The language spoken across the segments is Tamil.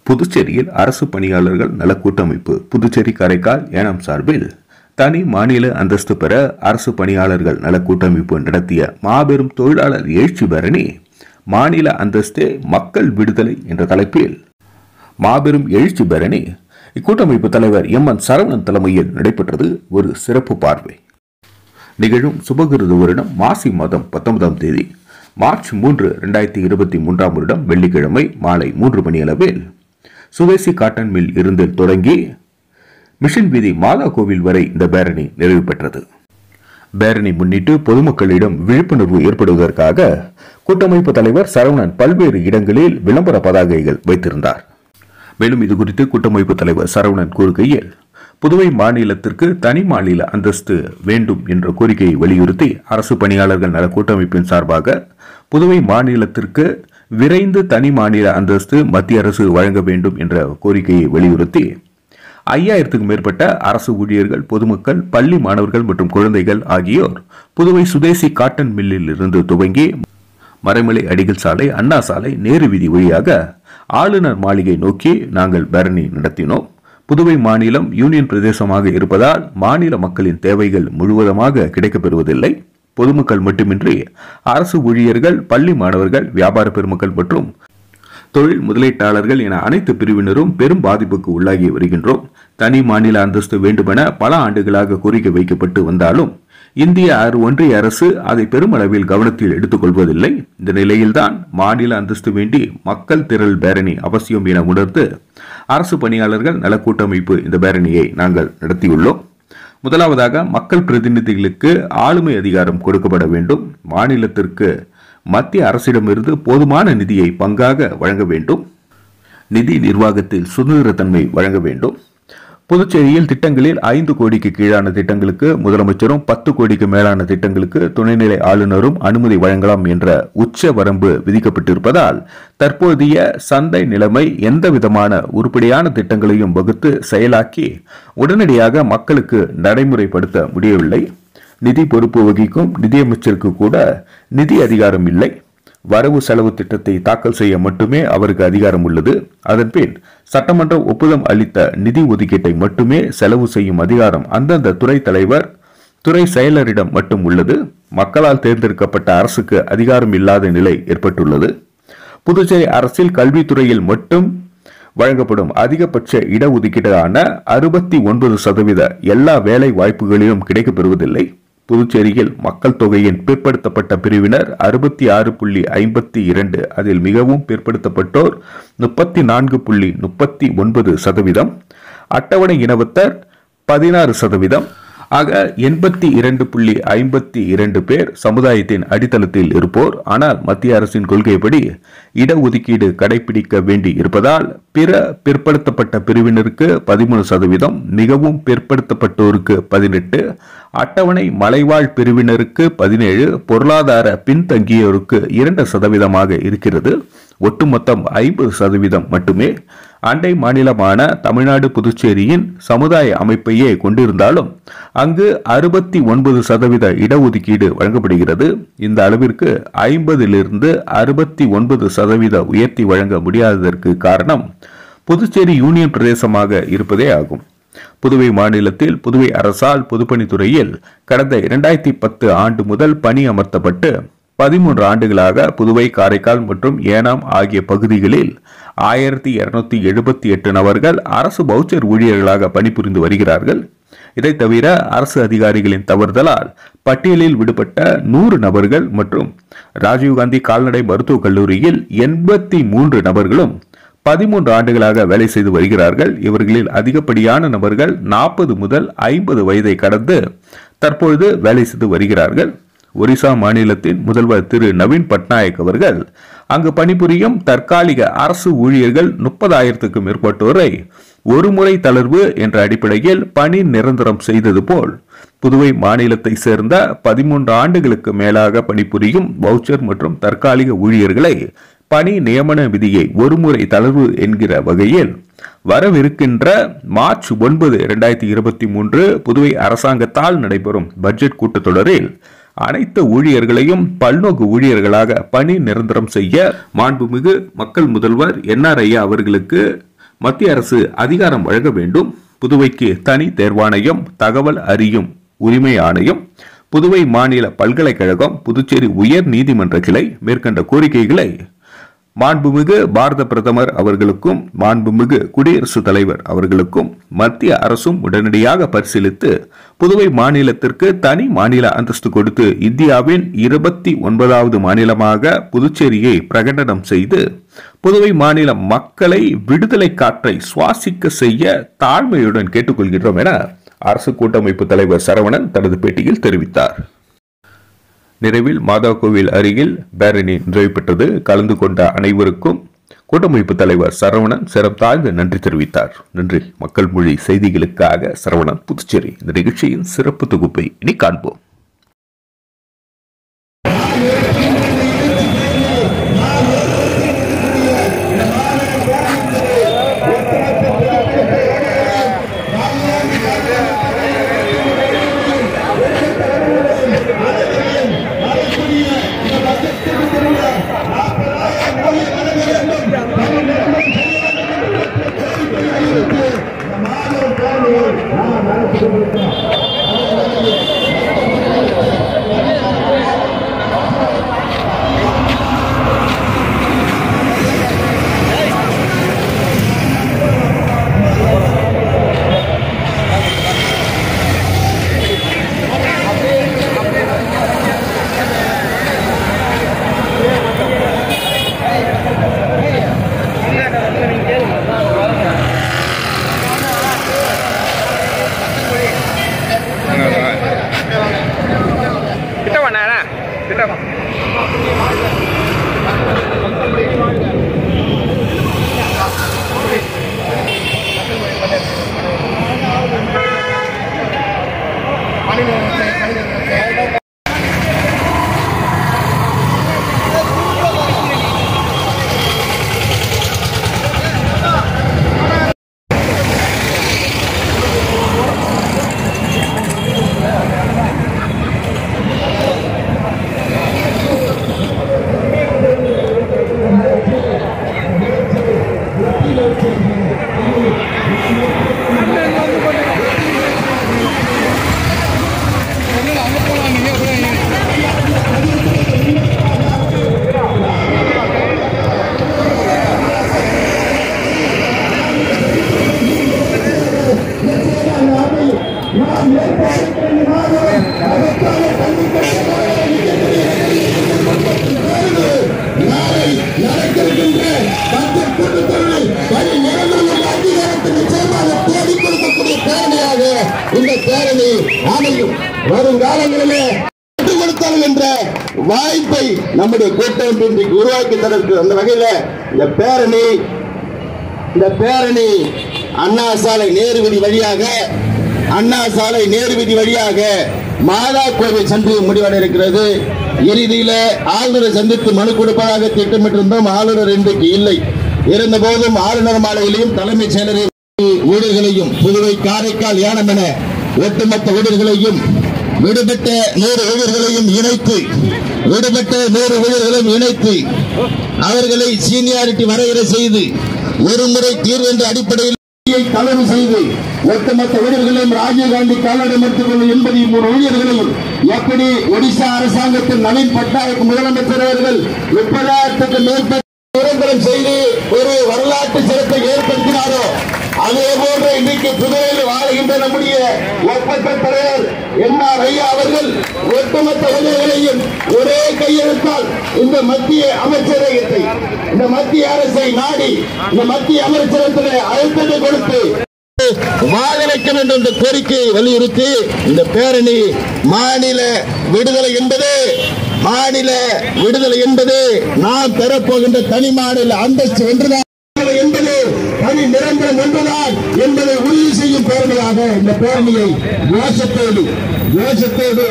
புதுச்சேரியில் அரசு பணியாளர்கள் நல கூட்டமைப்பு புதுச்சேரி காரைக்கால் ஏனாம் சார்பில் தனி மாநில அந்தஸ்து பெற அரசு பணியாளர்கள் நல கூட்டமைப்பு நடத்திய மாபெரும் தொழிலாளர் எழுச்சி பேரணி மாநில அந்தஸ்தே மக்கள் விடுதலை என்ற தலைப்பில் மாபெரும் எழுச்சி பேரணி இக்கூட்டமைப்பு தலைவர் எம் என் சரவணன் தலைமையில் நடைபெற்றது ஒரு சிறப்பு பார்வை நிகழும் சுபகிருது வருடம் மாசி மாதம் பத்தொன்பதாம் தேதி மார்ச் மூன்று இரண்டாயிரத்தி இருபத்தி மூன்றாம் வருடம் வெள்ளிக்கிழமை மாலை மூன்று மணி அளவில் சுதேசி காட்டன் மில் இருந்து தொடங்கி மிஷன் வீதி மாதா கோவில் வரை இந்த பேரணி நிறைவு பெற்றது பேரணி முன்னிட்டு பொதுமக்களிடம் விழிப்புணர்வு ஏற்படுவதற்காக கூட்டமைப்பு தலைவர் சரவணன் பல்வேறு இடங்களில் விளம்பர பதாகைகள் வைத்திருந்தார் மேலும் இது குறித்து கூட்டமைப்பு தலைவர் சரவணன் கூறுகையில் புதுவை மாநிலத்திற்கு தனி மாநில அந்தஸ்து வேண்டும் என்ற கோரிக்கையை வலியுறுத்தி அரசு பணியாளர்கள் நல கூட்டமைப்பின் சார்பாக புதுவை மாநிலத்திற்கு விரைந்து தனி மாநில அந்தஸ்து மத்திய அரசு வழங்க வேண்டும் என்ற கோரிக்கையை வலியுறுத்தி ஐயாயிரத்துக்கும் மேற்பட்ட அரசு ஊழியர்கள் பொதுமக்கள் பள்ளி மாணவர்கள் மற்றும் குழந்தைகள் ஆகியோர் புதுவை சுதேசி காட்டன் மில்லில் இருந்து துவங்கி மறைமலை அடிகள் சாலை அண்ணா சாலை நேரு வீதி வழியாக ஆளுநர் மாளிகை நோக்கி நாங்கள் பேரணி நடத்தினோம் புதுவை மாநிலம் யூனியன் பிரதேசமாக இருப்பதால் மாநில மக்களின் தேவைகள் முழுவதுமாக கிடைக்கப்பெறுவதில்லை பொதுமக்கள் மட்டுமின்றி அரசு ஊழியர்கள் பள்ளி மாணவர்கள் வியாபார பெருமக்கள் மற்றும் தொழில் முதலீட்டாளர்கள் என அனைத்து பிரிவினரும் பெரும் பாதிப்புக்கு உள்ளாகி வருகின்றோம் தனி மாநில அந்தஸ்து வேண்டுமென பல ஆண்டுகளாக கோரிக்கை வைக்கப்பட்டு வந்தாலும் இந்திய அரு- ஒன்றிய அரசு அதை பெருமளவில் கவனத்தில் எடுத்துக்கொள்வதில்லை இந்த நிலையில்தான் மாநில அந்தஸ்து வேண்டி மக்கள் திரள் பேரணி அவசியம் என உணர்ந்து அரசு பணியாளர்கள் நல கூட்டமைப்பு இந்த பேரணியை நாங்கள் நடத்தியுள்ளோம் முதலாவதாக மக்கள் பிரதிநிதிகளுக்கு ஆளுமை அதிகாரம் கொடுக்கப்பட வேண்டும் மாநிலத்திற்கு மத்திய அரசிடமிருந்து போதுமான நிதியை பங்காக வழங்க வேண்டும் நிதி நிர்வாகத்தில் சுதந்திரத்தன்மை வழங்க வேண்டும் புதுச்சேரியில் திட்டங்களில் ஐந்து கோடிக்கு கீழான திட்டங்களுக்கு முதலமைச்சரும் பத்து கோடிக்கு மேலான திட்டங்களுக்கு துணைநிலை ஆளுநரும் அனுமதி வழங்கலாம் என்ற உச்ச வரம்பு விதிக்கப்பட்டிருப்பதால் தற்போதைய சந்தை நிலைமை எந்த விதமான உருப்படியான திட்டங்களையும் வகுத்து செயலாக்கி உடனடியாக மக்களுக்கு நடைமுறைப்படுத்த முடியவில்லை நிதி பொறுப்பு வகிக்கும் நிதியமைச்சருக்கு கூட நிதி அதிகாரம் இல்லை வரவு செலவு திட்டத்தை தாக்கல் செய்ய மட்டுமே அவருக்கு அதிகாரம் உள்ளது அதன்பின் சட்டமன்ற ஒப்புதல் அளித்த நிதி ஒதுக்கீட்டை மட்டுமே செலவு செய்யும் அதிகாரம் அந்தந்த துறை தலைவர் துறை செயலரிடம் மட்டும் உள்ளது மக்களால் தேர்ந்தெடுக்கப்பட்ட அரசுக்கு அதிகாரம் இல்லாத நிலை ஏற்பட்டுள்ளது புதுச்சேரி அரசில் கல்வித்துறையில் மட்டும் வழங்கப்படும் அதிகபட்ச இடஒதுக்கீடான அறுபத்தி ஒன்பது சதவீத எல்லா வேலை வாய்ப்புகளிலும் கிடைக்கப்பெறுவதில்லை புதுச்சேரியில் மக்கள் தொகையின் பிற்படுத்தப்பட்ட பிரிவினர் அறுபத்தி ஆறு புள்ளி ஐம்பத்தி இரண்டு அதில் மிகவும் பிற்படுத்தப்பட்டோர் முப்பத்தி நான்கு புள்ளி முப்பத்தி ஒன்பது சதவீதம் அட்டவணை இனவத்தர் பதினாறு சதவீதம் ஆக எண்பத்தி இரண்டு புள்ளி ஐம்பத்தி இரண்டு பேர் சமுதாயத்தின் அடித்தளத்தில் இருப்போர் ஆனால் மத்திய அரசின் கொள்கைப்படி இடஒதுக்கீடு கடைபிடிக்க வேண்டி இருப்பதால் பிற பிற்படுத்தப்பட்ட பிரிவினருக்கு பதிமூணு சதவீதம் மிகவும் பிற்படுத்தப்பட்டோருக்கு பதினெட்டு அட்டவணை மலைவாழ் பிரிவினருக்கு பதினேழு பொருளாதார பின்தங்கியோருக்கு இரண்டு சதவீதமாக இருக்கிறது ஒட்டுமொத்தம் ஐம்பது சதவீதம் மட்டுமே அண்டை மாநிலமான தமிழ்நாடு புதுச்சேரியின் சமுதாய அமைப்பையே கொண்டிருந்தாலும் அங்கு அறுபத்தி ஒன்பது சதவீத இடஒதுக்கீடு வழங்கப்படுகிறது இந்த அளவிற்கு ஐம்பதிலிருந்து அறுபத்தி ஒன்பது சதவீத உயர்த்தி வழங்க முடியாததற்கு காரணம் புதுச்சேரி யூனியன் பிரதேசமாக இருப்பதே ஆகும் புதுவை மாநிலத்தில் புதுவை அரசால் பொதுப்பணித்துறையில் கடந்த இரண்டாயிரத்தி பத்து ஆண்டு முதல் பணி அமர்த்தப்பட்டு பதிமூன்று ஆண்டுகளாக புதுவை காரைக்கால் மற்றும் ஏனாம் ஆகிய பகுதிகளில் ஆயிரத்தி இருநூத்தி எழுபத்தி எட்டு நபர்கள் அரசு பவுச்சர் ஊழியர்களாக பணிபுரிந்து வருகிறார்கள் இதை தவிர அரசு அதிகாரிகளின் தவறுதலால் பட்டியலில் விடுபட்ட நூறு நபர்கள் மற்றும் ராஜீவ்காந்தி கால்நடை மருத்துவக் கல்லூரியில் எண்பத்தி மூன்று நபர்களும் பதிமூன்று ஆண்டுகளாக வேலை செய்து வருகிறார்கள் இவர்களில் அதிகப்படியான நபர்கள் நாற்பது முதல் ஐம்பது வயதை கடந்து தற்பொழுது வேலை செய்து வருகிறார்கள் ஒரிசா மாநிலத்தின் முதல்வர் திரு நவீன் பட்நாயக் அவர்கள் அங்கு பணிபுரியும் தற்காலிக அரசு ஊழியர்கள் முப்பதாயிரத்துக்கும் மேற்பட்டோரை ஒருமுறை தளர்வு என்ற அடிப்படையில் பணி நிரந்தரம் செய்தது போல் புதுவை மாநிலத்தை சேர்ந்த பதிமூன்று ஆண்டுகளுக்கு மேலாக பணிபுரியும் வவுச்சர் மற்றும் தற்காலிக ஊழியர்களை பணி நியமன விதியை ஒருமுறை தளர்வு என்கிற வகையில் வரவிருக்கின்ற மார்ச் ஒன்பது இரண்டாயிரத்தி இருபத்தி மூன்று புதுவை அரசாங்கத்தால் நடைபெறும் பட்ஜெட் கூட்டத்தொடரில் அனைத்து ஊழியர்களையும் பல்நோக்கு ஊழியர்களாக பணி நிரந்தரம் செய்ய மாண்புமிகு மக்கள் முதல்வர் என்ஆர் ஐயா அவர்களுக்கு மத்திய அரசு அதிகாரம் வழங்க வேண்டும் புதுவைக்கு தனி தேர்வாணையம் தகவல் அறியும் உரிமை ஆணையம் புதுவை மாநில பல்கலைக்கழகம் புதுச்சேரி உயர் நீதிமன்ற கிளை மேற்கண்ட கோரிக்கைகளை மாண்புமிகு பாரத பிரதமர் அவர்களுக்கும் மாண்புமிகு குடியரசுத் தலைவர் அவர்களுக்கும் மத்திய அரசும் உடனடியாக பரிசீலித்து புதுவை மாநிலத்திற்கு தனி மாநில அந்தஸ்து கொடுத்து இந்தியாவின் இருபத்தி ஒன்பதாவது மாநிலமாக புதுச்சேரியை பிரகடனம் செய்து புதுவை மாநில மக்களை விடுதலை காற்றை சுவாசிக்க செய்ய தாழ்மையுடன் கேட்டுக்கொள்கிறோம் என அரசு கூட்டமைப்பு தலைவர் சரவணன் தனது பேட்டியில் தெரிவித்தார் நிறைவில் மாதா கோவில் அருகில் பேரணி நிறைவு கலந்து கொண்ட அனைவருக்கும் கூட்டமைப்பு தலைவர் சரவணன் சிறம் தாழ்ந்த நன்றி தெரிவித்தார் நன்றி மக்கள் மொழி செய்திகளுக்காக சரவணன் புதுச்சேரி இந்த நிகழ்ச்சியின் சிறப்பு தொகுப்பை இனி காண்போம் கிட்ட வாண்ணா கிட்ட வா நடக்கின்ற பட்ஜெட் கூட்டத்தொடரில் பணி நிரந்தரமாக அங்கீகாரத்துக்கு நிச்சயமாக தேடிக் கொடுக்கக்கூடிய பேரணியாக இந்த பேரணி அமையும் வருங்காலங்களிலே விட்டுக் கொடுத்தார்கள் என்ற வாய்ப்பை நம்முடைய கூட்டமைப்பு இன்றைக்கு உருவாக்கி தரக்கு அந்த வகையில இந்த பேரணி இந்த பேரணி அண்ணா சாலை நேரு வீதி வழியாக அண்ணா சாலை நேரு வீதி வழியாக மாதா கோவில் சென்று முடிவடை இருக்கிறது இறுதியில ஆளுநரை சந்தித்து மனு கொடுப்பதாக திட்டமிட்டிருந்தோம் ஆளுநர் இன்றைக்கு இல்லை இருந்த போதும் ஆளுநர் மாலையிலையும் தலைமைச் செயலரை ஊழியர்களையும் புதுவை காரைக்கால் யானம் என ஒட்டுமொத்த ஊழியர்களையும் விடுபட்ட நூறு ஊழியர்களையும் இணைத்து விடுபட்ட நூறு ஊழியர்களையும் இணைத்து அவர்களை சீனியாரிட்டி வரையறை செய்து ஒரு முறை தீர்வு என்ற அடிப்படையில் கலவு செய்து ஒட்டுமொத்த ஊழியர்களையும் ராஜீவ்காந்தி கால்நடை மருத்துவர்கள் எண்பத்தி மூணு ஊழியர்களையும் எப்படி ஒடிசா அரசாங்கத்தில் நவீன் பட்நாயக் முதலமைச்சர் அவர்கள் முப்பதாயிரத்துக்கு மேற்பட்ட நிரந்தரம் செய்து ஒரு வரலாற்று சிறப்பை ஏற்படுத்தினாரோ அதே போன்று இன்றைக்கு புதுவையில் வாழுகின்ற நம்முடைய ஒப்பற்ற தலைவர் என் ஆர் ஐயா அவர்கள் ஒட்டுமொத்த ஊழியர்களையும் ஒரே கையெழுத்தால் இந்த மத்திய அமைச்சரகத்தை இந்த மத்திய அரசை நாடி இந்த மத்திய அமைச்சரகத்திலே அழுத்தத்தை கொடுத்து வாழ வைக்க வேண்டும் என்ற கோரிக்கையை வலியுறுத்தி இந்த பேரணி மாநில விடுதலை என்பது மாநில விடுதலை என்பது நாம் பெறப்போகின்ற தனி மாநில அந்தஸ்து வென்றுதான் விடுதலை என்பது தனி நிரந்தரம் ஒன்றுதான் என்பதை உறுதி செய்யும் பேரணியாக இந்த பேரணியை கோஷத்தோடு கோஷத்தோடு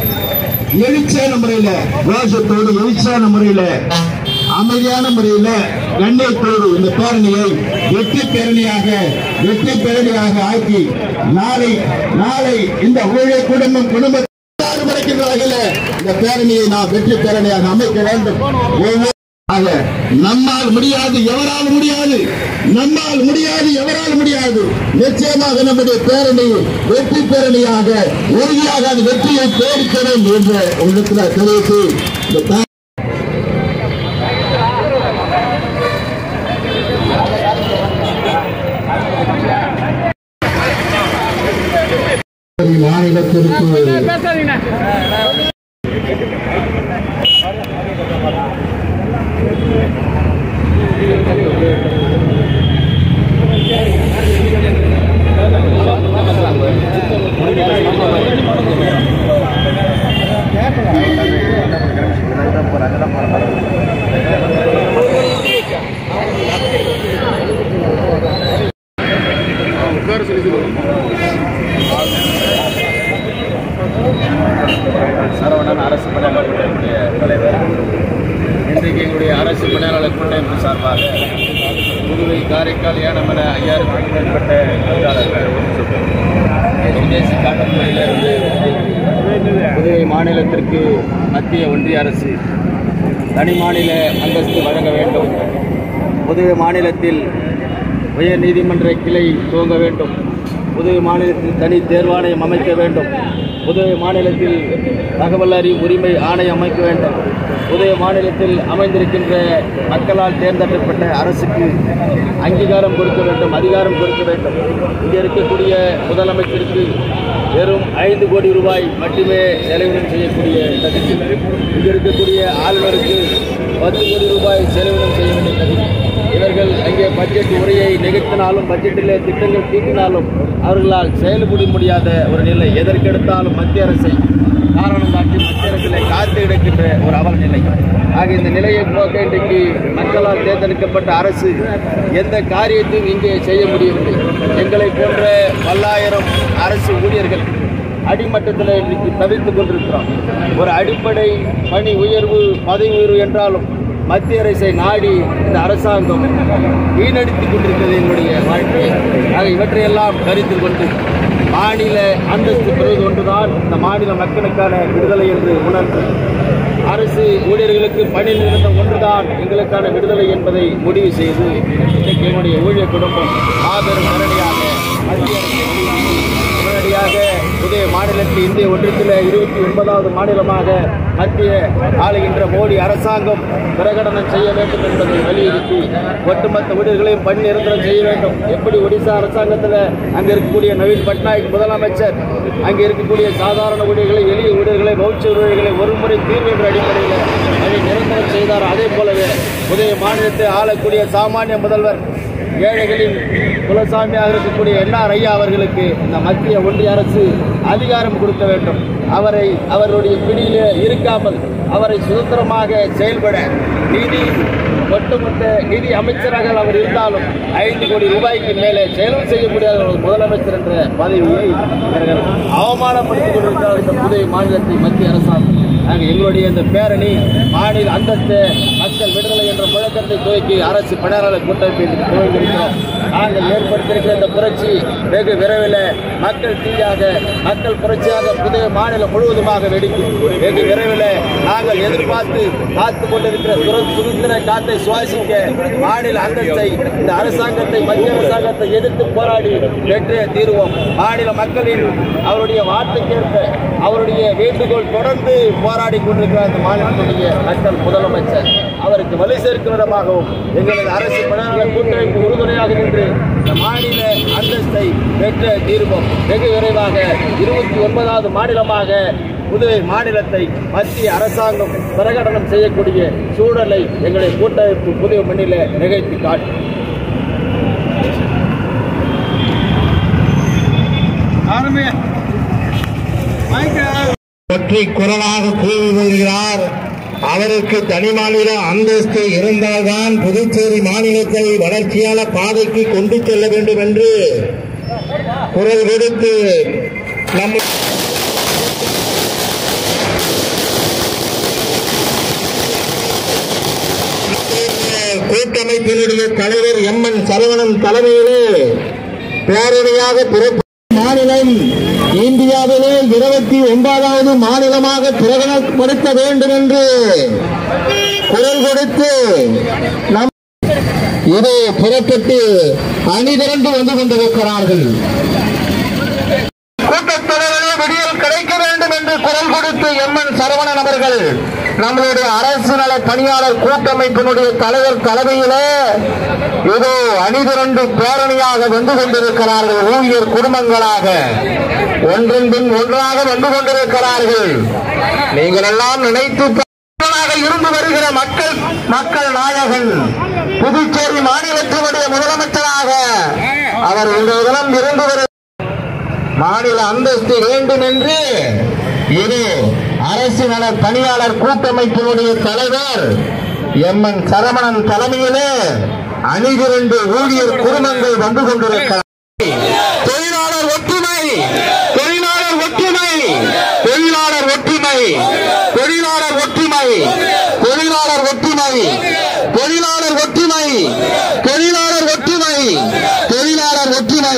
எழுச்சியான முறையில கோஷத்தோடு எழுச்சியான முறையில அமைதியான முறையில கண்ணியத்தோடு இந்த பேரணியை வெற்றி பேரணியாக வெற்றி பேரணியாக ஆக்கி நாளை நாளை இந்த ஊழியர் குடும்பம் குடும்ப முறைக்கின்ற வகையில இந்த பேரணியை நாம் வெற்றி பேரணியாக அமைக்க வேண்டும் ஒவ்வொரு ஆக நம்மால் முடியாது எவரால் முடியாது நம்மால் முடியாது எவரால் முடியாது நிச்சயமாக நம்முடைய பேரணி வெற்றி பேரணியாக உறுதியாக அது வெற்றியை தேடித்தரும் என்ற உள்ளத்தில் தெரிவித்து இந்த பே- மாநிலத்திற்கு பேசாதீங்கண்ணா சரவணன் அரசு பணியாளர் கூட்டமைப்புடைய தலைவர் இன்றைக்கு எங்களுடைய அரசு பணியாளர் கூட்டமைப்பு சார்பாக புதுவை காரைக்கால் ஏனம் என ஐயாயிரத்துக்கும் மேற்பட்ட தொழிலாளர்கள் விதேசி காட்டுப்பகுதியிலிருந்து புதுவை மாநிலத்திற்கு மத்திய ஒன்றிய அரசு தனி மாநில அந்தஸ்து வழங்க வேண்டும் புதுவை மாநிலத்தில் உயர் நீதிமன்ற கிளை துவங்க வேண்டும் புதுவை மாநிலத்தில் தனி தேர்வாணையம் அமைக்க வேண்டும் புதுவை மாநிலத்தில் தகவல் அறியும் உரிமை ஆணையம் அமைக்க வேண்டும் புதுவை மாநிலத்தில் அமைந்திருக்கின்ற மக்களால் தேர்ந்தெடுக்கப்பட்ட அரசுக்கு அங்கீகாரம் கொடுக்க வேண்டும் அதிகாரம் கொடுக்க வேண்டும் இங்கே இருக்கக்கூடிய முதலமைச்சருக்கு வெறும் ஐந்து கோடி ரூபாய் மட்டுமே செலவினம் செய்யக்கூடிய தகுதி இங்கே இருக்கக்கூடிய ஆளுநருக்கு பத்து கோடி ரூபாய் செலவினம் செய்ய வேண்டிய தகுதி இவர்கள் அங்கே பட்ஜெட் உரையை நிகழ்த்தினாலும் பட்ஜெட்டிலே திட்டங்கள் தீட்டினாலும் அவர்களால் செயல்பட முடியாத ஒரு நிலை எதற்கெடுத்தாலும் மத்திய அரசை காரணம் காட்டி மத்திய அரசிலே காத்து கிடக்கின்ற ஒரு அவல நிலை ஆக இந்த நிலையை போக்க இன்றைக்கு மக்களால் தேர்ந்தெடுக்கப்பட்ட அரசு எந்த காரியத்தையும் இங்கே செய்ய முடியவில்லை எங்களை போன்ற பல்லாயிரம் அரசு ஊழியர்கள் அடிமட்டத்தில் இன்றைக்கு தவித்துக் கொண்டிருக்கிறோம் ஒரு அடிப்படை பணி உயர்வு பதவி உயர்வு என்றாலும் மத்திய அரசை நாடி இந்த அரசாங்கம் வீணடித்துக் கொண்டிருக்கிறது என்னுடைய வாழ்க்கையை ஆக இவற்றையெல்லாம் கருத்தில் கொண்டு மாநில அந்தஸ்து பெறுவது ஒன்றுதான் இந்த மாநில மக்களுக்கான விடுதலை என்று உணர்ந்து அரசு ஊழியர்களுக்கு பணி நிறுத்தம் ஒன்றுதான் எங்களுக்கான விடுதலை என்பதை முடிவு செய்து இன்றைக்கு என்னுடைய ஊழியர் குடும்பம் மாபெரும் மரணியாக மத்திய அரசை வலியுறுத்தி உடனடியாக புதிய மாநிலத்தில் இந்திய ஒன்றியத்தில் இருபத்தி ஒன்பதாவது மாநிலமாக மத்திய ஆளுகின்ற மோடி அரசாங்கம் பிரகடனம் செய்ய வேண்டும் என்பதை வலியுறுத்தி ஒட்டுமொத்த ஊழியர்களையும் பணி நிரந்தரம் செய்ய வேண்டும் எப்படி ஒடிசா அரசாங்கத்தில் அங்கே இருக்கக்கூடிய நவீன் பட்நாயக் முதலமைச்சர் அங்கே இருக்கக்கூடிய சாதாரண ஊழியர்களை எளிய ஊழியர்களை வவுச்சர் ஊழியர்களை ஒருமுறை தீர்வு என்ற அடிப்படையில் அதை நிரந்தரம் செய்தார் அதே போலவே புதிய மாநிலத்தை ஆளக்கூடிய சாமானிய முதல்வர் ஏழைகளின் குலசாமியாக இருக்கக்கூடிய என்ஆர் ஐயா அவர்களுக்கு இந்த மத்திய ஒன்றிய அரசு அதிகாரம் கொடுக்க வேண்டும் அவரை அவருடைய பிடியிலே இருக்காமல் அவரை சுதந்திரமாக செயல்பட நிதி ஒட்டுமொத்த நிதி அமைச்சராக அவர் இருந்தாலும் ஐந்து கோடி ரூபாய்க்கு மேலே செலவு செய்ய முடியாத ஒரு முதலமைச்சர் என்ற பதவியை இவர்கள் அவமானப்படுத்திக் கொண்டிருக்கிறார் இந்த புதிய மாநிலத்தை மத்திய அரசாங்கம் நாங்கள் எங்களுடைய இந்த பேரணி மாநில அந்தஸ்து மக்கள் விடுதலை என்ற முழக்கத்தை துவக்கி அரசு பணியாளர் கூட்டமைப்பை இன்று துவங்கியிருக்கிறோம் நாங்கள் ஏற்படுத்தியிருக்கிற இந்த புரட்சி வெகு விரைவில் மக்கள் தீயாக மக்கள் புரட்சியாக புதிய மாநிலம் முழுவதுமாக வெடிக்கும் வெகு விரைவில் நாங்கள் எதிர்பார்த்து காத்து கொண்டிருக்கிற சுர- சுதந்திர காத்தை சுவாசிக்க மாநில அந்தஸ்தை இந்த அரசாங்கத்தை மத்திய அரசாங்கத்தை எதிர்த்து போராடி வெற்றியை தீருவோம் மாநில மக்களின் அவருடைய வார்த்தைக்கேற்ப அவருடைய வேண்டுகோள் தொடர்ந்து போராடி கொண்டிருக்கிற அந்த மாநிலத்துடைய மக்கள் முதலமைச்சர் அவருக்கு வலு சேர்க்கும் விதமாகவும் எங்களது அரசு பணியாளர் கூட்டமைப்பு உறுதுணையாக நின்று இந்த மாநில அந்தஸ்தை பெற்ற தீர்வோம் வெகு விரைவாக இருபத்தி ஒன்பதாவது மாநிலமாக புதுவை மாநிலத்தை மத்திய அரசாங்கம் பிரகடனம் செய்யக்கூடிய சூழலை எங்களை கூட்டமைப்பு புதிய மண்ணில நிகழ்த்தி காட்டும் ஒற்றை குரலாக கூறி வருகிறார் அவருக்கு தனி மாநில அந்தஸ்து இருந்தால்தான் புதுச்சேரி மாநிலத்தை வளர்ச்சியான பாதைக்கு கொண்டு செல்ல வேண்டும் என்று குரல் கொடுத்து நம்ம கூட்டமைப்பினுடைய தலைவர் எம் என் சரவணன் தலைமையிலே பேரணியாக பிறப்பு மாநிலம் இந்தியாவிலே இருபத்தி ஒன்பதாவது மாநிலமாக பிரகடனப்படுத்த வேண்டும் என்று குரல் கொடுத்து நம் இது புறப்பட்டு அணிதிரண்டு வந்து கொண்டிருக்கிறார்கள் கூட்டத்தொடரிலே விடியல் கிடைக்க வேண்டும் என்று குரல் கொடுத்து எம்என் சரவணன் அவர்கள் நம்மளுடைய அரசு நல பணியாளர் கூட்டமைப்பினுடைய தலைவர் தலைமையிலே ஏதோ அணிதிரண்டு பேரணியாக வந்து கொண்டிருக்கிறார்கள் ஊழியர் குடும்பங்களாக ஒன்றின் பின் ஒன்றாக வந்து கொண்டிருக்கிறார்கள் நீங்கள் எல்லாம் நினைத்து முதல்வராக இருந்து வருகிற மக்கள் மக்கள் நாயகன் புதுச்சேரி மாநிலத்தினுடைய முதலமைச்சராக அவர் இந்த தினம் இருந்து வரு மாநில அந்தஸ்து வேண்டும் என்று இது அரசு நல பணியாளர் கூட்டமைப்பினுடைய தலைவர் எம் என் சரவணன் தலைமையிலே அணிதிரண்டு ஊழியர் குடும்பங்கள் வந்து கொண்டிருக்கிறார் தொழிலாளர் ஒற்றுமை தொழிலாளர் ஒற்றுமை தொழிலாளர் ஒற்றுமை தொழிலாளர் ஒற்றுமை தொழிலாளர் ஒற்றுமை தொழிலாளர் ஒற்றுமை தொழிலாளர் ஒற்றுமை தொழிலாளர் ஒற்றுமை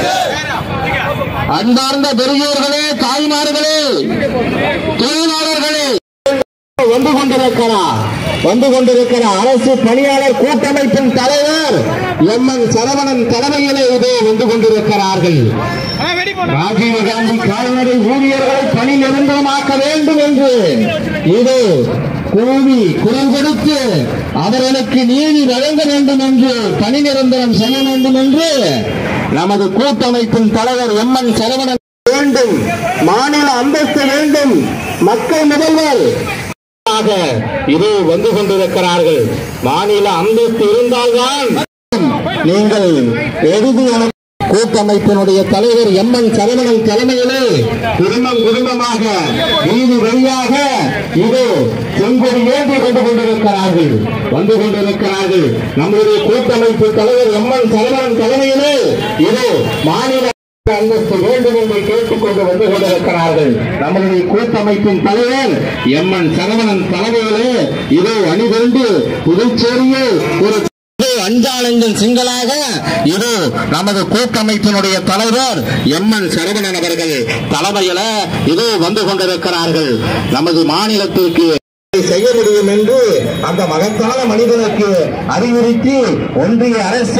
அன்பார்ந்த பெரியோர்களே தாய்மார்களே தொழிலாளர்களே வந்து கொண்டிருக்கிறார் வந்து கொண்டிருக்கிற அரசு பணியாளர் கூட்டமைப்பின் தலைவர் எம் என் சரவணன் தலைமையிலே இதோ வந்து கொண்டிருக்கிறார்கள் ராஜீவ் காந்தி கால்நடை ஊழியர்களை பணி நிரந்தரமாக்க வேண்டும் என்று இது கூவி குரல் கொடுத்து அவர்களுக்கு நீதி வழங்க வேண்டும் என்று பணி நிரந்தரம் செய்ய வேண்டும் என்று நமது கூட்டமைப்பின் தலைவர் எம் என் சரவணன் வேண்டும் மாநில அந்தஸ்து வேண்டும் மக்கள் முதல்வர் ஆக இது வந்து கொண்டிருக்கிறார்கள் மாநில அந்தஸ்து இருந்தால்தான் நீங்கள் எழுதி அனுப்ப- கூட்டமைப்பினுடைய தலைவர் எம் என் சரவணன் தலைமையிலே குடும்பம் குடும்பமாக வீதி வழியாக இது செங்கொடி ஏந்தி கொண்டு கொண்டிருக்கிறார்கள் வந்து கொண்டிருக்கிறார்கள் நம்முடைய கூட்டமைப்பு தலைவர் எம் என் சரவணன் தலைமையிலே இது மாநில அந்தஸ்து வேண்டும் என்று கேட்டுக்கொண்டு வந்து கொண்டிருக்கிறார்கள் நம்முடைய கூட்டமைப்பின் தலைவர் எம் என் சரவணன் தலைமையிலே இதோ அணிதிரண்டு புதுச்சேரியில் ஒரு அஞ்சாளங்கள் சிங்களாக இது நமது கூட்டமைப்பினுடைய தலைவர் எம் என் சரவணன் அவர்கள் தலைமையில இது வந்து கொண்டிருக்கிறார்கள் நமது மாநிலத்திற்கு செய்ய முடியும் என்று அந்த மகத்தான மனிதனுக்கு அறிவுறுத்தி ஒன்றிய அரசு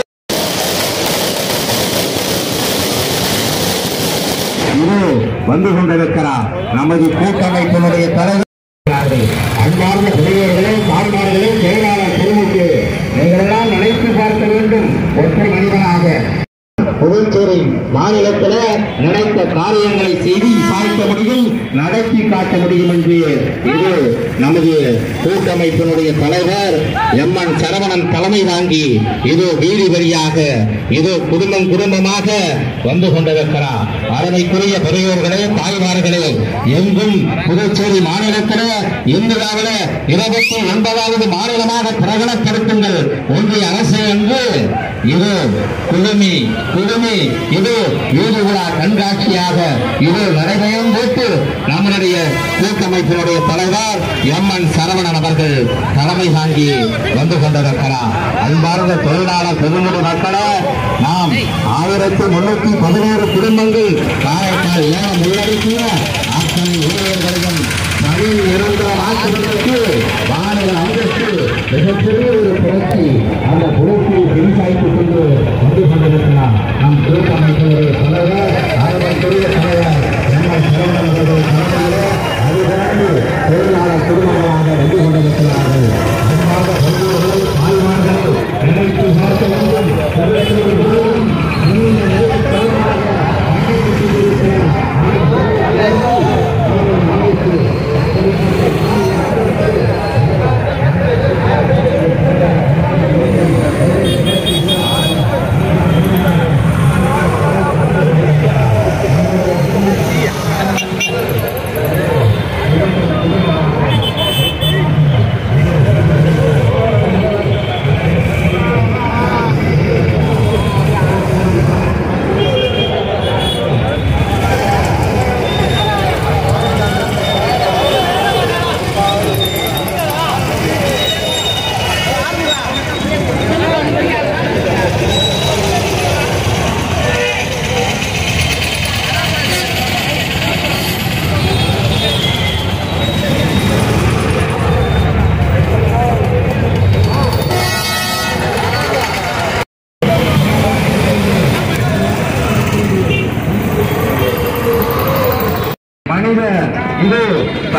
இது வந்து கொண்டிருக்கிறார் நமது கூட்டமைப்பினுடைய தலைவர் அன்பார்ந்த பெரியவர்களே தாய்மார்களே செயலாளர் பெருமைக்கு நீங்கள் எல்லாம் நினைத்து பார்க்க வேண்டும் ஒற்றை மனிதனாக புதுச்சேரி மாநிலத்தில் நினைத்த காரியங்களை செய்து சாய்க்க முடியும் நடத்தி காட்ட முடியும் என்று இது நமது கூட்டமைப்பினுடைய தலைவர் எம் என் சரவணன் தலைமை தாங்கி இது வீதி வழியாக இது குடும்பம் குடும்பமாக வந்து கொண்டிருக்கிறார் அருமைக்குரிய பெரியோர்களே தாய்மார்களே எங்கும் புதுச்சேரி மாநிலத்தில் இந்தியாவில் இருபத்தி ஒன்பதாவது மாநிலமாக பிரகடனப்படுத்துங்கள் ஒன்றிய அரசு என்று இது குழுமி குழுமி இது வீடு விழா கண்காட்சியாக இது நடைபெறும் போட்டு நம்முடைய கூட்டமைப்பினுடைய தலைவர் எம் என் சரவணன் அவர்கள் தலைமை தாங்கி வந்து கொண்டிருக்கிறார் அன்பார்ந்த தொழிலாளர் பெருமுடி மக்களே நாம் ஆயிரத்தி முன்னூத்தி பதினேழு குடும்பங்கள் காரைக்கால் ஏலம் உள்ளடக்கிய அத்தனை ஊழியர்களையும் பணியில் இருந்த ஆசிரியர்களுக்கு மாநில அந்தஸ்து மிகப்பெரிய ஒரு புரட்சி அந்த புரட்சியை விரிவாய்த்துக் கொண்டு வந்து கொண்டிருக்கிறார் நம் கூட்டமைப்பினுடைய தலைவர் அரவணைக்குரிய தலைவர் எம்எல் சரவணன் அவர்கள் தலைமையிலே அதுபோன்று தொழிலாளர் குடும்பங்களாக வந்து கொண்டிருக்கிறார்கள் அன்பாக பெரியவர்களே, தாய்மார்களே, நினைத்து பார்க்க வேண்டும் புரட்சியை முழுவதும் நீண்ட நெடுந்தூரமாக பயணித்துக் கொண்டிருக்கிற Thank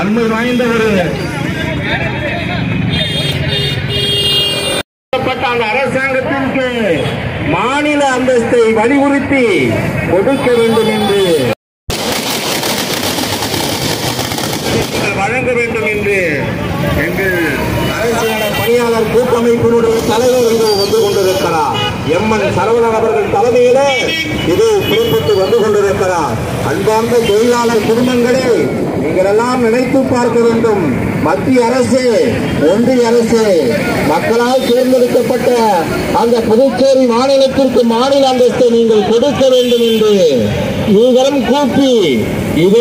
அருமை வாய்ந்த ஒரு கொடுக்கப்பட்ட அந்த அரசாங்கத்திற்கு மாநில அந்தஸ்தை வலியுறுத்தி கொடுக்க வேண்டும் என்று வழங்க வேண்டும் என்று எங்கள் அரசியல பணியாளர் கூட்டமைப்பினுடைய தலைவர் இது வந்து கொண்டிருக்கிறார் எம்என் சரவணன் அவர்கள் தலைமையிலே இது புறப்பட்டு வந்து கொண்டிருக்கிறார் அன்பார்ந்த தொழிலாளர் குடும்பங்களே நீங்கள் எல்லாம் நினைத்து பார்க்க வேண்டும் மத்திய அரசு ஒன்றிய அரசு மக்களால் தேர்ந்தெடுக்கப்பட்ட அந்த புதுச்சேரி மாநிலத்திற்கு மாநில அந்தஸ்தை நீங்கள் கொடுக்க வேண்டும் என்று இருவரும் கூப்பி இது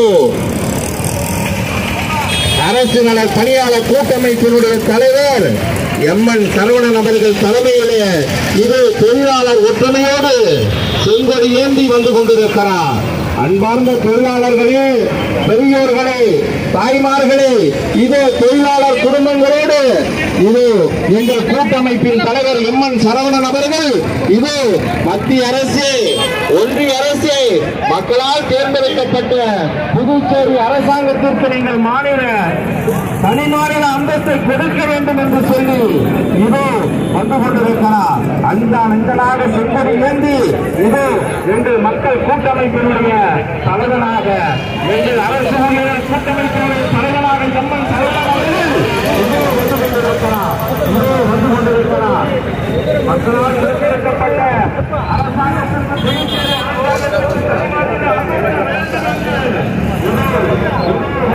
அரசு நல பணியாளர் கூட்டமைப்பினுடைய தலைவர் எம்என் சரவணன் அவர்கள் தலைமையிலே இது தொழிலாளர் ஒற்றுமையோடு செங்கொடி ஏந்தி வந்து கொண்டிருக்கிறார் அன்பார்ந்த தொழிலாளர்களே பெரியோர்களே தாய்மார்களே இது தொழிலாளர் குடும்பங்களோடு இது எங்கள் கூட்டமைப்பின் தலைவர் எம்என் சரவணன் அவர்கள் இது மத்திய அரசு ஒன்றிய அரசு மக்களால் தேர்ந்தெடுக்கப்பட்ட புதுச்சேரி அரசாங்கத்திற்கு நீங்கள் மாநில தனி மாநில அந்தஸ்தை கொடுக்க வேண்டும் என்று சொல்லி இது வந்து கொண்டிருக்கிறார் அந்த அஞ்சலாக செங்கொடி ஏந்தி இது எங்கள் மக்கள் கூட்டமைப்பினுடைய தலைவனாக எங்கள் அரசு ஊழியர் கூட்டமைப்பினுடைய தலைவனாக எம்மன் தலைவர் அவர்கள் இது வந்து கொண்டிருக்கிறார் இது வந்து கொண்டிருக்கிறார் மக்களால் தேர்ந்தெடுக்கப்பட்ட அரசாங்கத்திற்கு புதுச்சேரி அரசாங்கத்திற்கு தனி மாநில அந்தஸ்து வேண்டும் என்று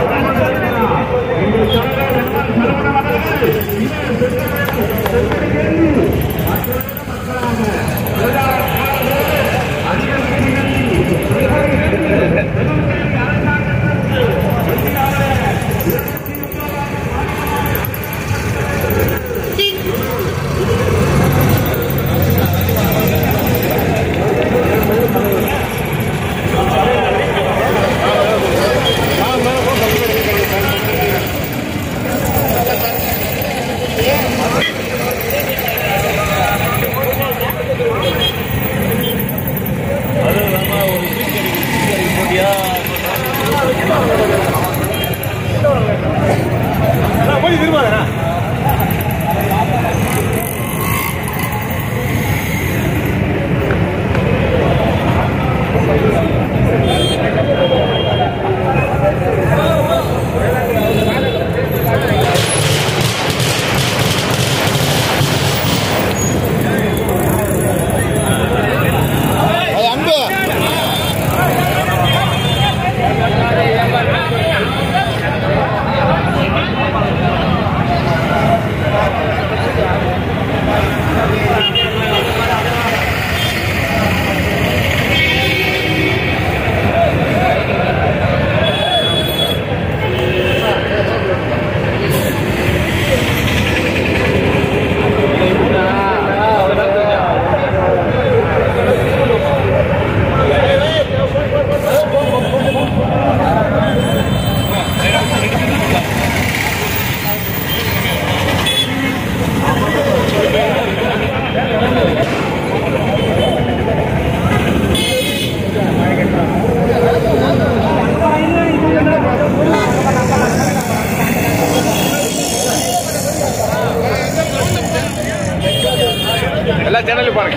எல்லா சேனலையும் பாருங்க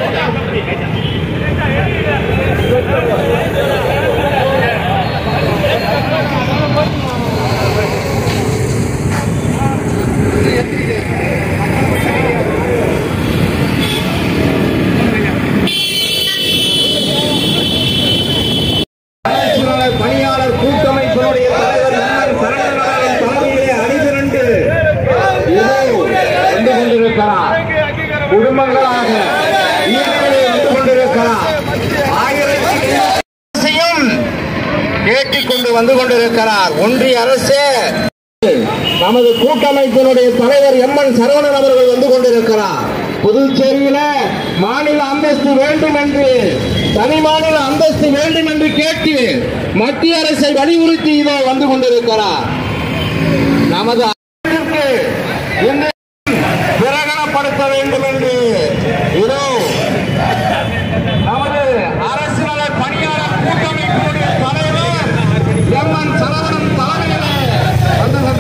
அரசியலாளர் பணியாளர் கூட்டமைப்பினுடைய தலைவர் எம்என் சரவணன் அவர்கள் தலைமையிலே அணிதிரண்டு இதோ வந்து கொண்டிருக்கிறார் குடும்பங்களாக வீடுகளிலே வந்து கொண்டிருக்கிறார் ஆயிரத்தி அரசையும் கேட்டுக்கொண்டு வந்து கொண்டிருக்கிறார் ஒன்றிய அரசு நமது கூட்டமைப்பினுடைய தலைவர் எம்என் சரவணன் அவர்கள் வந்து கொண்டிருக்கிறார் புதுச்சேரியில மாநில அந்தஸ்து வேண்டும் என்று தனி மாநில அந்தஸ்து வேண்டும் என்று கேட்டு மத்திய அரசை வலியுறுத்தி இதோ வந்து கொண்டிருக்கிறார் நமது அரசிற்கு இன்று பிரகடனப்படுத்த வேண்டும் என்று இதோ நமது அரசு நல பணியாளர் கூட்டமைப்பினுடைய தலைவர் எம்என் சரவணன் தலைமையிலே வந்து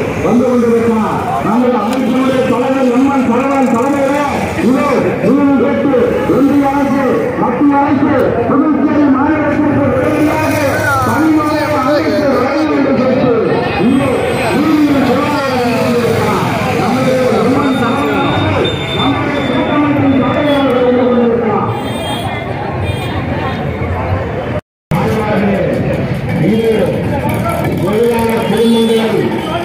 வந்து கொண்டிருக்கிறார் நமது அமைப்பினுடைய தலைவர் எம்என் சரவணன் தலைமையிலே இதோ உரிமை கேட்டு ஒன்றிய அரசு மத்திய அரசு புதுச்சேரி மாநிலத்திற்கு உடனடியாக தனிமலை அமைத்து வழங்கும் என்று கேட்டு இதோ உரிமையின் செயலாளர் வந்து கொண்டிருக்கிறார். நமது எம்என் சரவணன் அவர்கள் நம்முடைய கூட்டமைப்பின் தலைவர் வந்து கொண்டிருக்கிறார் இது தொழிலாளர் குடும்பங்கள்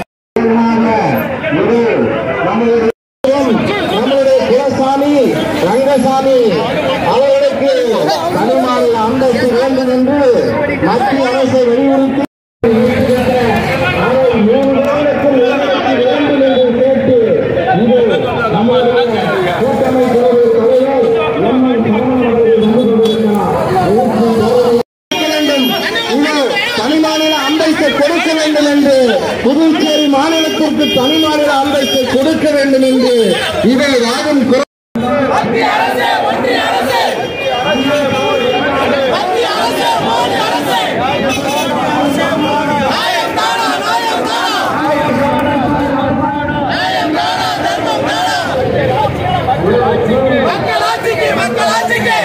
இது நம்மளுடைய நம்மளுடைய குலசாமி ரங்கசாமி அவர்களுக்கு தனிமாநில அந்தஸ்து வேண்டும் என்று மத்திய அரசை வலியுறுத்தி அதை மூன்று வருடத்தில் நிறைவேற்றி வேண்டும் என்று கேட்டு இது நம்முடைய கூட்டமைப்பு தலைவர் எம் என் சரவணன் அவர்கள் வந்து கொண்டிருக்கிறார் வேண்டும் இது தனிமாநில அந்தஸ்தை கொடுக்க வேண்டும் என்று புதுச்சேரி மாநிலத்திற்கு தனிமாநில அந்தஸ்தை கொடுக்க வேண்டும் என்று இதை வாழும் குரல் மக்களாட்சிக்கு மக்களாட்சிக்கு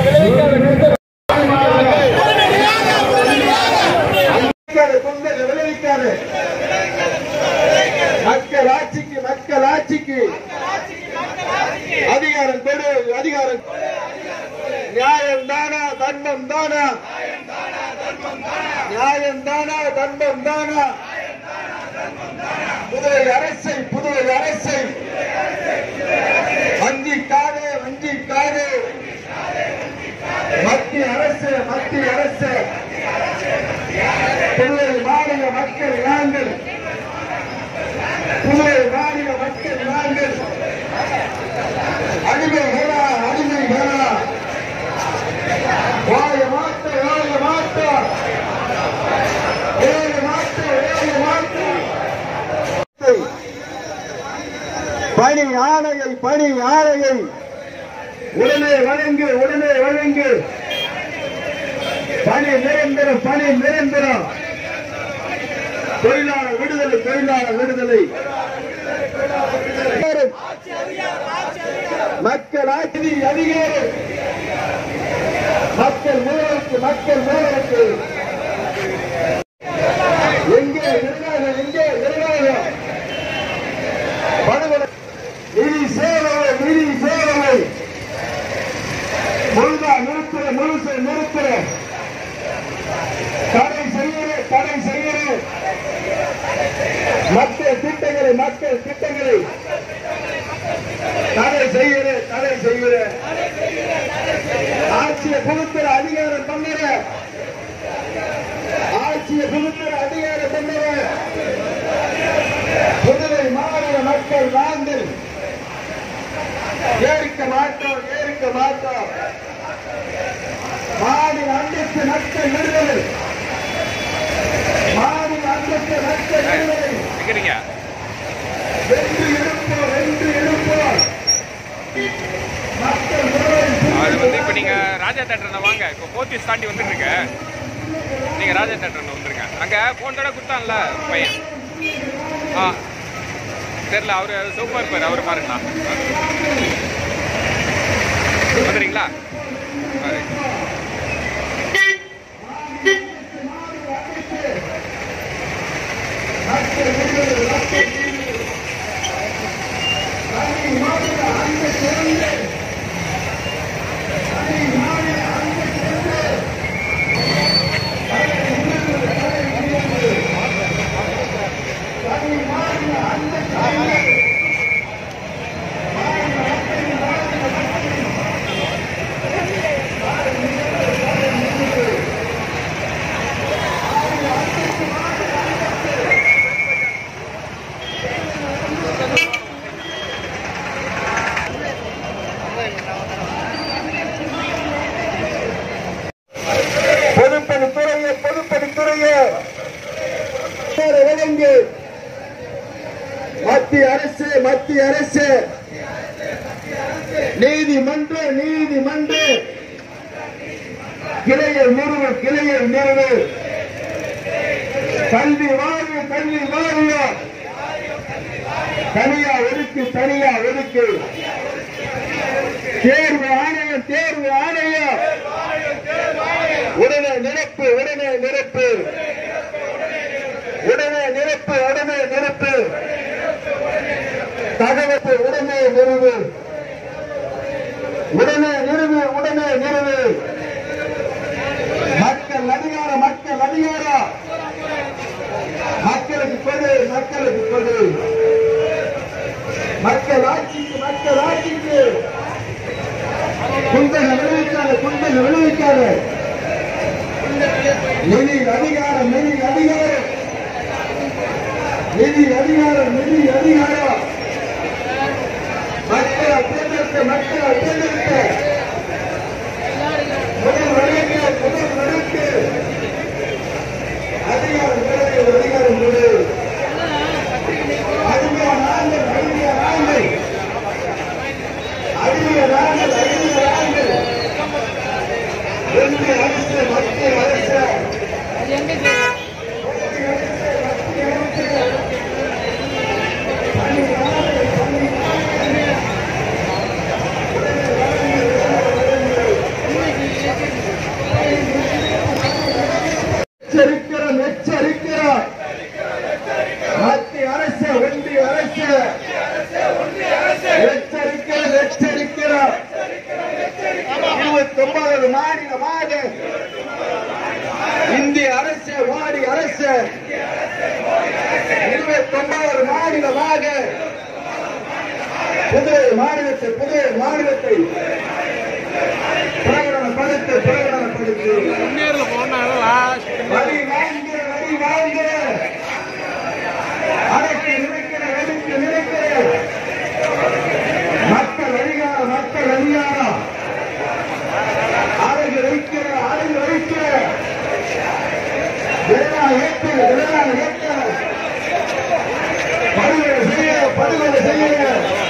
விளைவிக்காது, பொங்கல் விளைவிக்காது. மக்கள் ஆட்சிக்கு மக்கள் ஆட்சிக்கு அதிகாரம் கொடு அதிகாரம் நியாயம் தானா தர்மம் தானா நியாயம் தானா தர்மம் தானா புதுவை அரசை புதுவை அரசை வஞ்சிக்காதே வஞ்சிக்காதே மத்திய அரசு மத்திய அரசு புதுவை மாநில மக்கள் நாங்கள் புதுவை மாநில மக்கள் நாங்கள் அடிமைகளா அடிமைகளா வாழ மாட்ட வாழ மாட்ட ஏழு மாட்ட ஏழு மாட்ட பணி ஆணையை பணி ஆணையை உடனே வழங்கு உடனே வழங்கு பணி நிரந்தரம் பணி நிரந்தரம் தொழிலாளர் விடுதலை தொழிலாளர் விடுதலை மக்கள் ஆட்சி அதிகாரம் மக்கள் மேலுக்கு மக்கள் மேலுக்கு எங்கே நிர்வாகம் எங்கே நிர்வாகம் படுகொலை நிதி சேவை நிதி சேவை முழுதா நிறுத்துற முழுசை நிறுத்துற தடை செய்கிற தடை செய்கிற மக்கள் திட்டங்களை மக்கள் திட்டங்களை தடை செய்கிற தடை செய்கிற ஆட்சியை புகுத்துற அதிகாரம் பண்ணுற ஆட்சியை புகுத்துற அதிகாரம் பண்ணுற புதுவை மாநில மக்கள் நாங்கள் ஏற்க மாட்டோம் ஏற்க மாட்டோம் மாநில அந்தஸ்து மக்கள் விடுதலை மாநில அந்தஸ்து மக்கள் விடுதலை எங்கிறீங்க வென்று எடுப்போம் வென்று எடுப்போம் மக்கள் விடுதலை அது வந்து இப்போ நீங்கள் ராஜா தேட்டரில் வாங்க இப்போ போத்தீஸ் தாண்டி வந்துட்டு இருக்க நீங்கள் ராஜா தேட்டரில் வந்துருங்க அங்கே போன தடவை கொடுத்தான்ல பையன் ஆ தெரில அவர் சூப்பராக இருப்பார் அவர் பாருங்கண்ணா வந்துடுறீங்களா ஆ, ரைட். பொதுப்பணித்துறையே பொதுப்பணித்துறையே விளங்கு மத்திய அரசு மத்திய அரசு நீதிமன்ற நீதிமன்ற கிளையை நிறுவு கிளையை நிறுவு கல்வி வாரிய கல்வி வாரியம் தனியா ஒதுக்கு தனியா ஒதுக்கு தேர்வு ஆணையம் தேர்வு ஆணையம் உடனே நிரப்பு உடனே நிரப்பு உடனே நிரப்பு உடனே நிரப்பு தகவல் உடனே நிறுவு உடனே நிறுவு உடனே நிறுவு மக்கள் அதிகாரம் மக்கள் அதிகாரம் மக்களுக்கு கொடு மக்களுக்கு கொடு மக்கள் ஆட்சிக்கு மக்கள் ஆட்சிக்கு குந்தக விளைவிக்காத குந்தக விளைவிக்காத நிதி அதிகாரம் நிதி அதிகாரம் நிதி அதிகாரம் நிதி அதிகாரம் மக்கள் தேர்ந்தெடுத்த மக்கள் தேர்ந்தெடுத்த முதல் வழக்கு முதல் வழக்கு அதிகாரம் கொடு அதிகாரம் கொடு அடிமைய நாங்கள் அடிமைய நாங்கள் அடிமைய நாங்கள் அடிமைய நாங்கள் ஒன்றிய அரசு மத்திய அரசு எச்சரிக்கிறோம் எச்சரிக்கிறோம் மத்திய அரசு ஒன்றிய அரசு எச்சரிக்கிறோம் எச்சரிக்கிறோம் இருபத்தி ஒன்பது மாநிலமாக இந்திய அரசு மோடி அரசு இருபத்தி ஒன்பது மாநிலமாக புதுவை மாநிலத்தை புதுவை மாநிலத்தை பிரகடனப்படுத்து பிரகடனப்படுத்து வரி வாங்க வரி வாங்க அடக்கி நினைக்கிற வெடிக்க நினைக்கிற மக்கள் அதிகாரம் மக்கள் அதிகாரம் அழகு வைக்கிற அழகு வைக்கிற விழா ஏற்று விழா ஏற்ற படுகொலை செய்ய படுகொலை செய்ய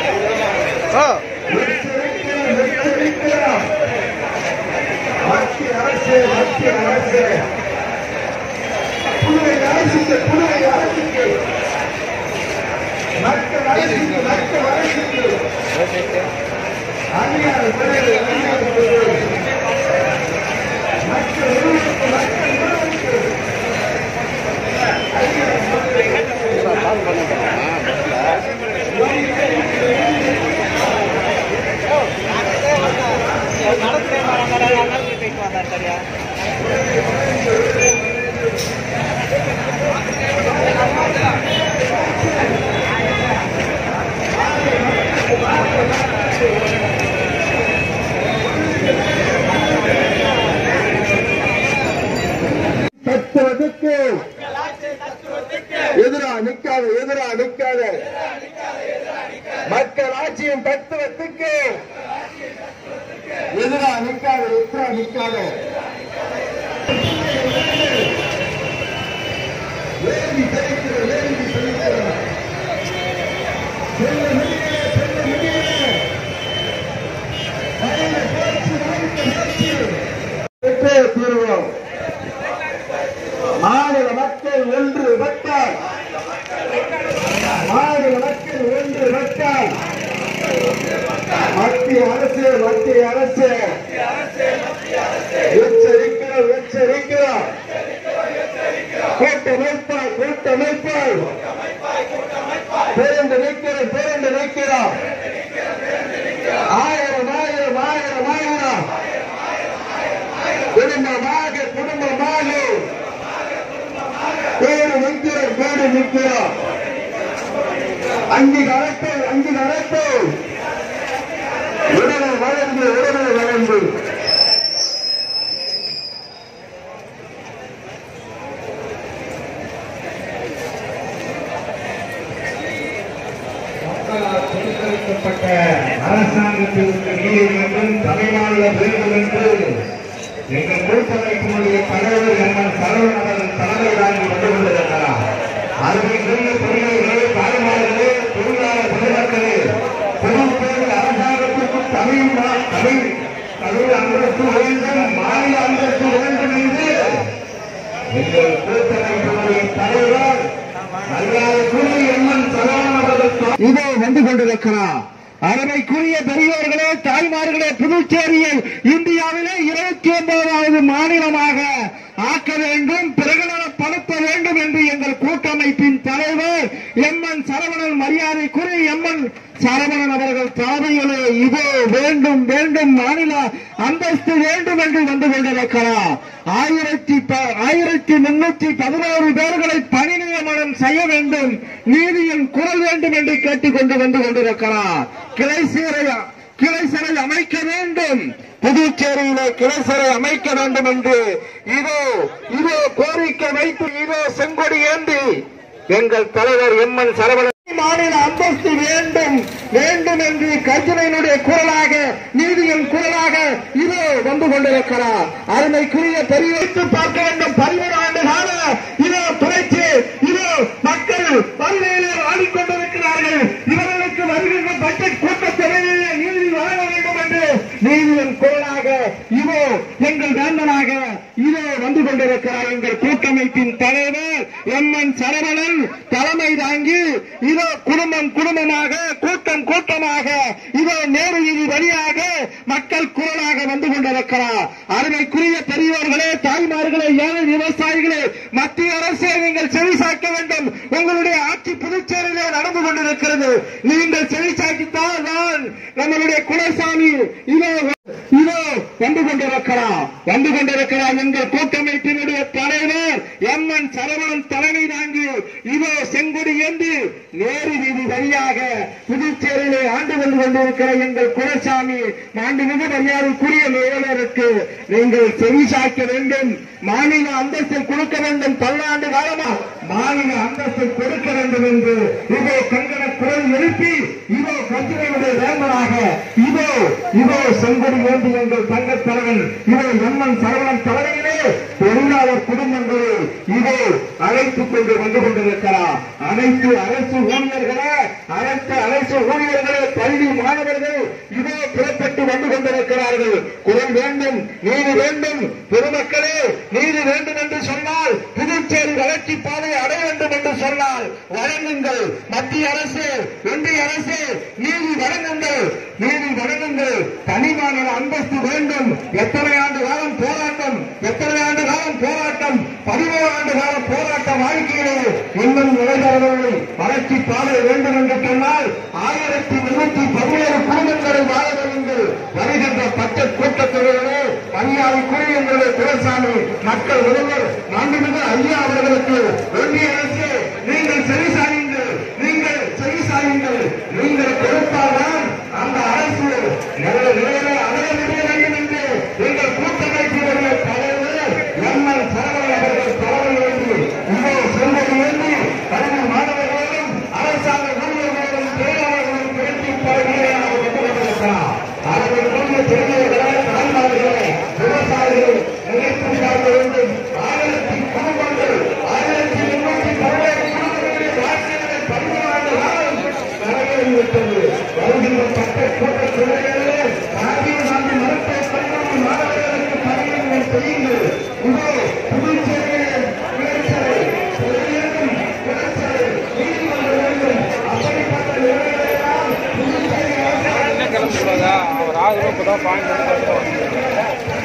எச்சரிக்கிறோம், எச்சரிக்கிறோம். மத்திய அரசு மத்திய அரசு புதுவை அரசுக்கு புதுவை அரசுக்கு மக்கள் அரசுக்கு மக்கள் அரசுக்கு அதிகாரம் பெறுவது அதிகாரம் பெறுவது மக்கள் உரிமைக்கு மக்கள் உரிமைக்கு தத்துவத்துக்கு எதிரா நிக்காத எதிரா நிக்காத மக்கள் ஆட்சியின் தத்துவத்துக்கு எதிரா நிக்காத எதிரா நிக்காத வேண்டி தெரிக்கிற வேண்டி தெரிக்கிற செல்ல முடியல செல்ல முடியல வயல பேச்சு வாய்ந்த பேச்சு பெற்றே தீர்வோம் மாநில மக்கள் ஒன்று பட்டால் மாநில மக்கள் ஒன்று பட்டால் மத்திய அரசு மத்திய அரசு எச்சரிக்கிறோம் எச்சரிக்கிறோம் கூட்டமைப்பால் கூட்டமைப்பால் பேருந்து நிற்கிறோம் பேருந்து நிற்கிறோம் ஆயிரம் ஆயிரம் ஆயிரம் ஆயிரம் குடும்பமாக குடும்பமாக பேரு நிற்கிறோம் பேரு நிற்கிறோம் அங்கீகாரத்தை அங்கீகாரத்தை உடனே வளர்ந்து உடனே வளர்ந்து மக்களால் தேர்ந்தெடுக்கப்பட்ட அரசாங்கத்திற்கு நீதிமன்றம் தலைமாநில வேண்டும் என்று எங்கள் கூட்டமைப்பினுடைய தலைவர் எங்கள் சரவணன் அவர்கள் தலைமை தாங்கி வந்து கொண்டிருக்கிறார் அருகில் பொறியாளர்களே தாய்மார்களே தொழிலாளர் பொதுமக்களே பொதுப்பேர் அரசாங்கத்திற்கு தமிழ் மா- தமிழ் தமிழ் அந்தஸ்து வேண்டும் மாநில அந்தஸ்து வேண்டும் என்று எங்கள் கூட்டமைப்பினுடைய தலைவர் மரியாதைக்குரிய எம்என் சரவணன் அவர்கள் இதோ வந்து கொண்டிருக்கிறார் அருமைக்குரிய பெரியோர்களே தாய்மார்களே புதுச்சேரியை இந்தியாவிலே இருபத்தி ஒன்பதாவது மாநிலமாக ஆக்க வேண்டும் பிரகடனப்படுத்த வேண்டும் என்று எங்கள் கூட்டமைப்பின் தலைவர் எம் என் சரவணன் மரியாதைக்குரிய எம் என் சரவணன் அவர்கள் தலைமையிலே இதோ வேண்டும் வேண்டும் மாநில அந்தஸ்து வேண்டும் என்று வந்து கொண்டிருக்கிறார் ஆயிரத்தி ப- ஆயிரத்தி முன்னூத்தி பதினோரு பேர்களை பணி நியமனம் செய்ய வேண்டும் நீதியின் குரல் வேண்டும் என்று கேட்டுக்கொண்டு வந்து கொண்டிருக்கிறார் கிளை சீரை கிளை சிறை அமைக்க வேண்டும் புதுச்சேரியிலே கிளை சிறை அமைக்க வேண்டும் என்று இதோ இதோ கோரிக்கை வைத்து இதோ செங்கொடி ஏந்தி எங்கள் தலைவர் எம் என் சரவணன் மாநில அந்தஸ்து வேண்டும் வேண்டும் என்று கர்ஜனையினுடைய குரலாக நீதியின் குரலாக இதோ வந்து கொண்டிருக்கிறார் அருமைக்குரிய பெரிய வைத்து பார்க்க வேண்டும் பதினோரு ஆண்டு கால இதோ துறைச்சு இதோ மக்கள் வறுமையிலே ஆடிக்கொண்டிருக்கிறார்கள் இவர்களுக்கு வருகின்ற பட்ஜெட் கூட்டத்தொடரிலே நீதி வழங்க வேண்டும் என்று நீதியின் குரலாக இதோ எங்கள் வேந்தனாக இதோ வந்து கொண்டிருக்கிறார் எங்கள் கூட்டமைப்பின் தலைவர் எம் என் சரவணன் தலைமை தாங்கி இதோ குடும்பம் குடும்பமாக கூட்டம் கூட்டமாக இதோ நேரு வீதி வழியாக மக்கள் குரலாக வந்து கொண்டிருக்கிறார் அருமைக்குரிய பெரியோர்களே தாய்மார்களே ஏழை விவசாயிகளே மத்திய அரசே நீங்கள் செவிசாய்க்க வேண்டும் உங்களுடைய ஆட்சி புதுச்சேரியிலே நடந்து கொண்டிருக்கிறது நீங்கள் செவிசாய்க்கித்தால் நான் நம்மளுடைய குலசாமி இதோ இதோ வந்து கொண்டிருக்கிறார் வந்து கொண்டிருக்கிறார் எங்கள் கூட்டமைப்பினுடைய தலைவர் எம் என் சரவணன் தலைமை தாங்கி இதோ செங்கொடி ஏந்தி நேரு வீதி வழியாக புதுச்சேரியிலே ஆண்டு வந்து கொண்டிருக்கிற எங்கள் குலசாமி மாண்புமிகு மரியாதைக்குரிய மேலருக்கு நீங்கள் செவிசாய்க்க வேண்டும் மாநில அந்தஸ்து கொடுக்க வேண்டும் பல்லாண்டு காலமா மாநில அந்தஸ்து கொடுக்க வேண்டும் என்று இதோ கங்கண குரல் எழுப்பி இதோ கட்சிகளுடைய வேந்தனாக இதோ இதோ செங்கொடி ஏந்தி எங்கள் தங்கத் தலைவன் இதோ எம்மன் சரவணன் தலைமையிலே தொழிலாளர் குடும்பங்களை இதோ அழைத்துக் கொண்டு வந்து கொண்டிருக்கிறார் அனைத்து அரசு ஊழியர்களே அனைத்து அரசு ஊழியர்களே பள்ளி மாணவர்கள் இதோ புறப்பட்டு வந்து கொண்டிருக்கிறார்கள் குரல் வேண்டும் நீதி வேண்டும் பொதுமக்களே நீதி வேண்டும் என்று சொன்னால் புதுச்சேரி வளர்ச்சி பாதை அடைய வேண்டும் என்று சொன்னால் வழங்குங்கள் மத்திய அரசு ஒன்றிய அரசு நீதி வழங்குங்கள் நீதி வழங்குங்கள் தனி மாநில அந்தஸ்து வேண்டும் எத்தனை ஆண்டு காலம் போராட்டம் எத்தனை ஆண்டு காலம் போராட்டம் பதினோரு ஆண்டு கால போராட்ட வாழ்க்கையிலே இன்னும் நிலைபெறவில்லை வளர்ச்சி பாதை வேண்டும் என்று சொன்னால் ஆயிரத்தி முன்னூத்தி பதினேழு குடும்பங்களை வாழ வையுங்கள் வருகின்ற பட்ஜெட் கூட்டத்தொடரிலே மரியாதைக்குரிய எங்களுடைய துரைசாமி மக்கள் முதல்வர் மாண்புமிகு ஐயா அவர்களுக்கு ஒன்றிய அரசு நீங்கள் செவிசாயுங்கள் நீங்கள் செவிசாயுங்கள் நீங்கள் கொடுத்தால்தான் அந்த அரசு நல்ல நிலையிலே அடைய முடிய வேண்டும் என்று எங்கள் கூட்டமைப்பினுடைய தலைவர் எம் எல் சரவணன் அவர்கள் தலைமையேந்தி இதோ செல்வதை ஏந்தி கல்வி மாணவர்களையும் அரசாங்க ஊழியர்களையும் தொழிலாளர்களையும் பேட்டி பகுதியாக வந்து கொண்டிருக்கிறார் அவர்கள் கொண்ட பெரியவர்களே தாய்மார்களே விவசாயிகள் நினைத்து பார்க்க வேண்டும் ஆயிரத்தி குடும்பங்கள் ஆயிரத்தி முன்னூத்தி பதினேழு குடும்பங்களுடைய வாழ்க்கையிலே பதினாறு காலம் நிறைவேறிவிட்டது வருகின்ற பட்ட கூட்ட தொழில்களிலே ராஜீவ் காந்தி மருத்துவ கல்லூரி மாணவர்களுக்கு பணியினை செய்யுங்கள் இதோ புதுச்சேரியில் விளைச்சலை வேண்டும் விளைச்சலை நீதிமன்ற வேண்டும் அப்படிப்பட்ட நிலையிலெல்லாம் புதுச்சேரி அரசு என்ன கிளம்பக்கூடாதா ஒரு ஆறு ரூபா இப்போ தான் பாயிண்ட்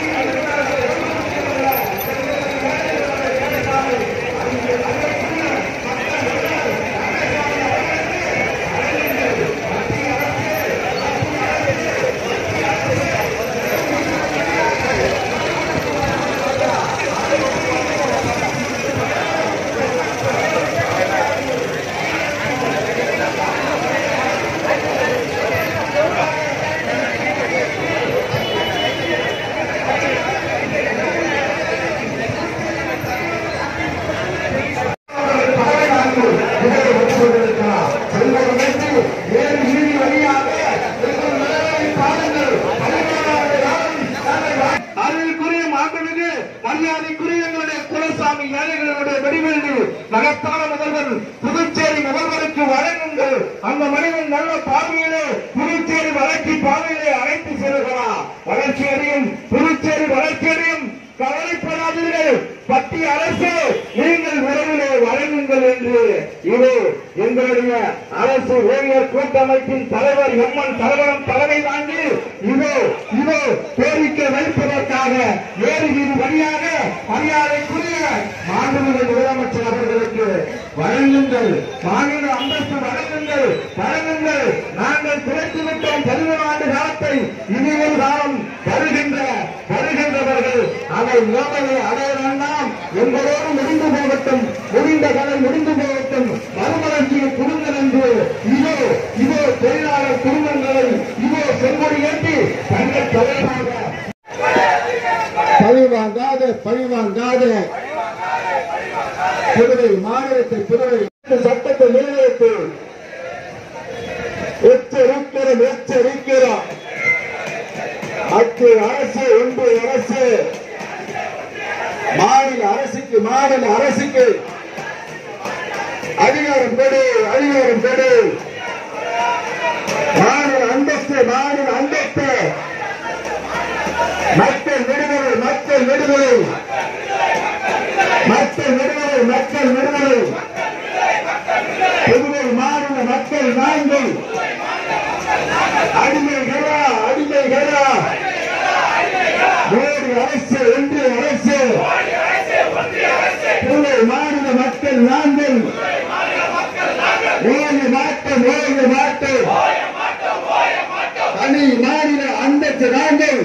அருள்குரிய மாண்புமிகு மரியாதைக்குரிய எங்களுடைய குலசாமி ஏழைகளுடைய வெடிவேண்டு மகத்தான முதல்வர் புதுச்சேரி முதல்வருக்கு வழங்குங்கள் அந்த மனிதன் நல்ல பார்வையிலே புதுச்சேரி வளர்ச்சி பாதையிலே அழைத்து செல்கிறார் வளர்ச்சி அடையும் புதுச்சேரி வளர்ச்சி அடையும் கவலைப்படாதீர்கள் மத்திய அரசு நீங்கள் விரைவிலே வழங்குங்கள் என்று இது எங்களுடைய அரசு ஊழியர் கூட்டமைப்பின் தலைவர் எம்என் தலைவரம் தலைமை தாங்கி இதோ இதோ கோரிக்கை வைப்பதற்காக வேறு வீடு வழியாக மரியாதைக்குரிய மாண்புமிகு முதலமைச்சர் அவர்களுக்கு வழங்குங்கள் மாநில அந்தஸ்து வழங்குங்கள் வழங்குங்கள் நாங்கள் குறைத்து விட்டோம் பதினோரு ஆண்டு காலத்தை இனி ஒரு காலம் வருகின்ற வருகின்றவர்கள் அதை நோமையை அடைய வேண்டாம் எங்களோடு முடிந்து போகட்டும் முடிந்த கதை முடிந்து போகட்டும் மறுமலர்ச்சியை குடுங்கள் என்று இதோ இதோ தொழிலாளர் குடும்பங்களை இதோ செங்கொடி ஏற்றி தங்கள் தலைவராக பழிவாங்காத பழிவாங்காத புதுவை மாநிலத்தை புதுவை சட்டத்தை நிறைவேற்று எச்சரிக்கிறோம் எச்சரிக்கிறோம் மத்திய அரசு ஒன்றிய அரசு மாநில அரசுக்கு மாநில அரசுக்கு அதிகாரம் கொடு அதிகாரம் கொடு மாநில அந்தஸ்து மாநில அந்தஸ்து மக்கள் விடுதலை மக்கள் விடுதலை மக்கள் விடுதலை மக்கள் விடுதலை புதுவை மாநில மக்கள் நாங்கள் அடிமைகளா அடிமைகளா மோடி அரசு ஒன்றிய அரசு புதுவை மாநில மக்கள் நாங்கள் ஓய்வு மாற்றம் ஓய்வு மாற்றம் தனி மாநில அந்தஸ்து நாங்கள்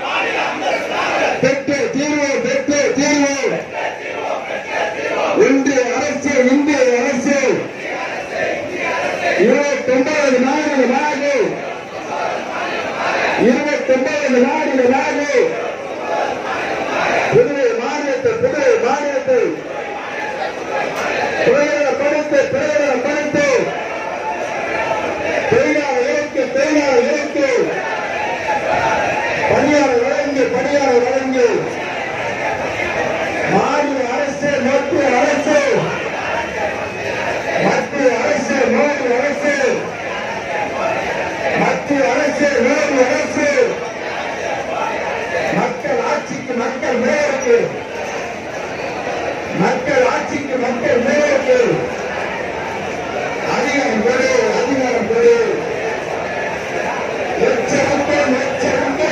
பெற்று தீர்வு பெற்று தீர்வு ஒன்றிய அரசு இந்திய அரசு இருபத்தி ஒன்பது நாடுகள் நாடு இருபத்தி ஒன்பது நாடுகள் நாடு புதுவை மாநிலத்தை புதுவை மாநிலத்தை பிரயோகப்படுத்து பிரயோகப்படுத்து தொழிலாளர் இலக்கு தொழிலாளர் இலக்கு பணியாளர் வழங்கு பணியாளர் வழங்கு மாநில அரசு மத்திய அரசு மத்திய அரசு மோடி அரசு மத்திய அரசு மோடி அரசு மக்கள் ஆட்சிக்கு மக்கள் மேற்கு மக்கள் ஆட்சிக்கு மக்கள் மேற்கு அதிகாரம் கொடு அதிகாரம் கொடு எச்சரிக்கை எச்சரிக்கை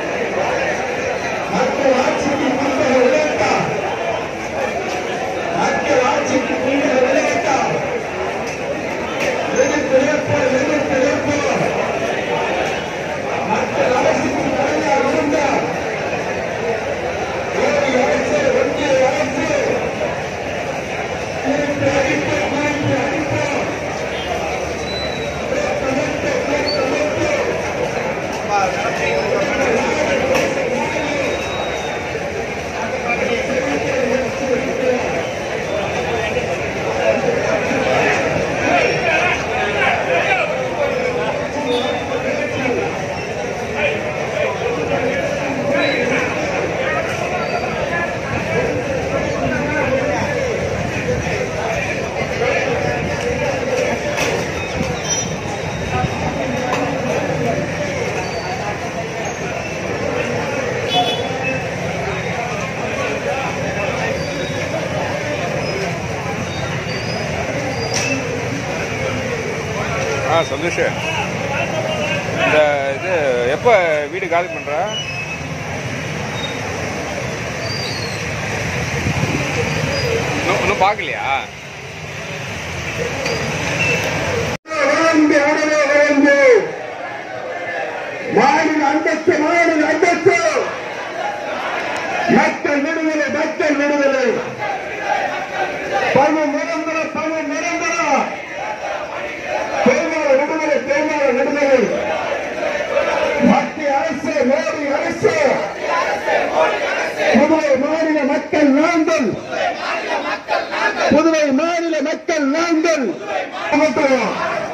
மக்கள் ஆட்சிக்கு மக்கள் விளையாட்டா மக்கள் ஆட்சிக்கு மக்கள் விளையாட்டா எதிர்த்து நிற்போம் எதிர்த்து நிற்போம் மக்கள் அரசுக்கு தனியார் இருந்தார் மோடி அரசு ஒன்றிய அரசு திருப்பி அடிப்போம் திருப்பி அடிப்போம் திருப்பி நிற்போம் திருப்பி நிற்போம் ஆ சந்தோஷ் இந்த இது எப்போ வீடு காலி பண்ணுற இன்னும் இன்னும் பார்க்கலையா வளர்ந்து அடவே வளர்ந்து மாநில அந்தஸ்து மாநில அந்தஸ்து மக்கள் விடுதலை மக்கள் விடுதலை பணு நிரந்தர பணு நிரந்தர தேர்தல் விடுதலை தேர்தல் விடுதலை மத்திய அரசு மோடி அரசு புதுவை மாநில மக்கள் நாங்கள் புதுவை மாநில மக்கள் நாங்கள் புகட்டுவோம்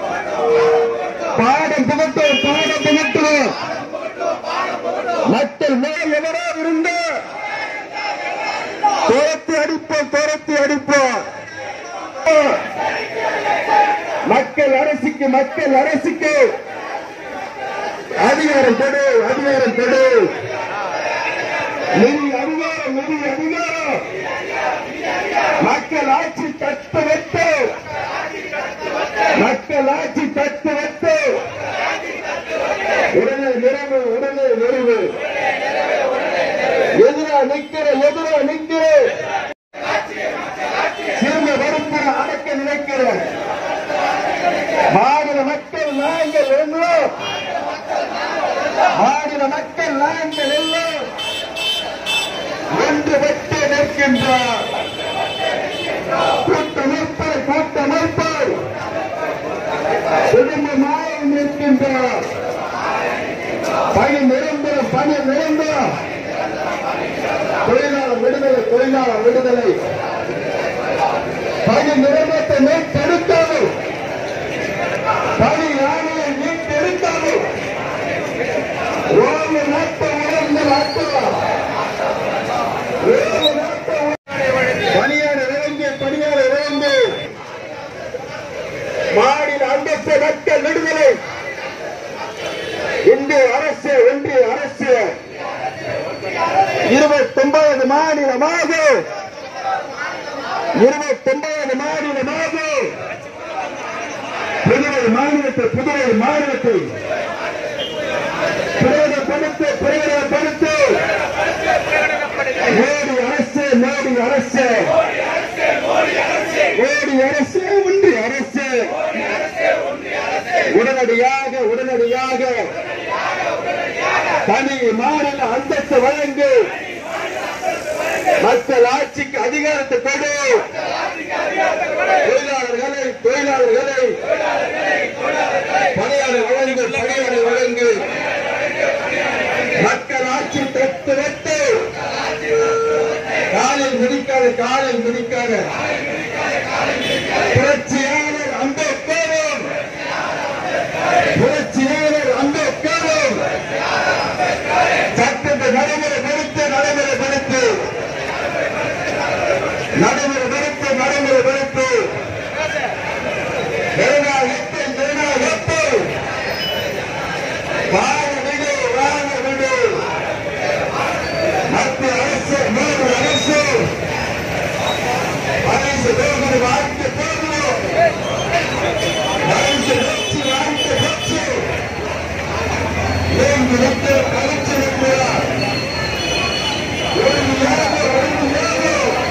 பாடம் புகட்டுவோம் பாடம் புகட்டுவோம் மக்கள் மேல் எவரோ இருந்த துரத்தி அடிப்போம் துரத்தி அடிப்போம் மக்கள் அரசுக்கு மக்கள் அரசுக்கு அதிகாரம் கொடு அதிகாரம் கொடு நிதி அதிகாரம் நிதி அதிகாரம் மக்கள் ஆட்சி தத்துவத்து மக்கள் ஆட்சி தத்துவத்து உடனே நிறைவு உடனே நிறைவு எதிரா நிக்கிற எதிரா நிக்கிற சிறும வறுப்புற அடக்க நினைக்கிற மாநில மக்கள் நாங்கள் எல்லோம் மாநில மக்கள் நாங்கள் எல்லோம் ஒன்று வெட்டு நிற்கின்றார் கூட்டமைப்பார் கூட்டமைப்பார் குடும்பமாக நிற்கின்றார் பணி நிரந்தர பணி நிரந்தரம் தொழிலாளர் விடுதலை தொழிலாளர் விடுதலை பணி நிரந்தரத்தை மீட்டெடுக்காமல் பணி ஆணையை மீட்டெடுக்காமல் ஓய்வு நாட்டை உணர்ந்த நாட்டம் ஓய்வு நாட்டை பணியாளர் இறங்கி பணியாளர் இறங்கி மாநில அந்தஸ்து மக்கள் விடுதலை இந்திய அரசு ஒன்றிய அரசு இருபத்தி ஒன்பது மாநிலமாக இருபத்தி ஒன்பது மாநிலமாக புதுவை மாநிலத்தை புதுவை மாநிலத்தை பிரயோகப்படுத்து பிரயோகப்படுத்து மோடி அரசு மோடி அரசு மோடி அரசு ஒன்றிய அரசு உடனடியாக உடனடியாக தனி மாநில அந்தஸ்து வழங்கு மக்கள் ஆட்சிக்கு அதிகாரத்தை கொடு தொழிலாளர்களை தொழிலாளர்களை பணியாளர் வழங்கு பணியாளர் வழங்கு மக்கள் ஆட்சி தட்டு வெட்டு காலில் மிதிக்காத காலில் மிதிக்காத புரட்சியாளர் அம்பேத்கரும் புரட்சியாளர் அம்பேத்கரும் சட்டத்தை நடைமுறைப்படுத்த நடைமுறைப்படுத்து நடைமுறைப்படுத்த நடைமுறைப்படுத்து ஜனநாயகத்தை ஜனநாயகத்தை வாழ விடு வாழ விடு மத்திய அரசு மூன்று அரசு அரசு தேர்தல் வாழ்க்கை போதும் அரசு வெற்றி வாழ்க்கை பெற்று மூன்று மக்கள் கலைச்சு இருக்கிறார் உறுதியாக உறுதியாக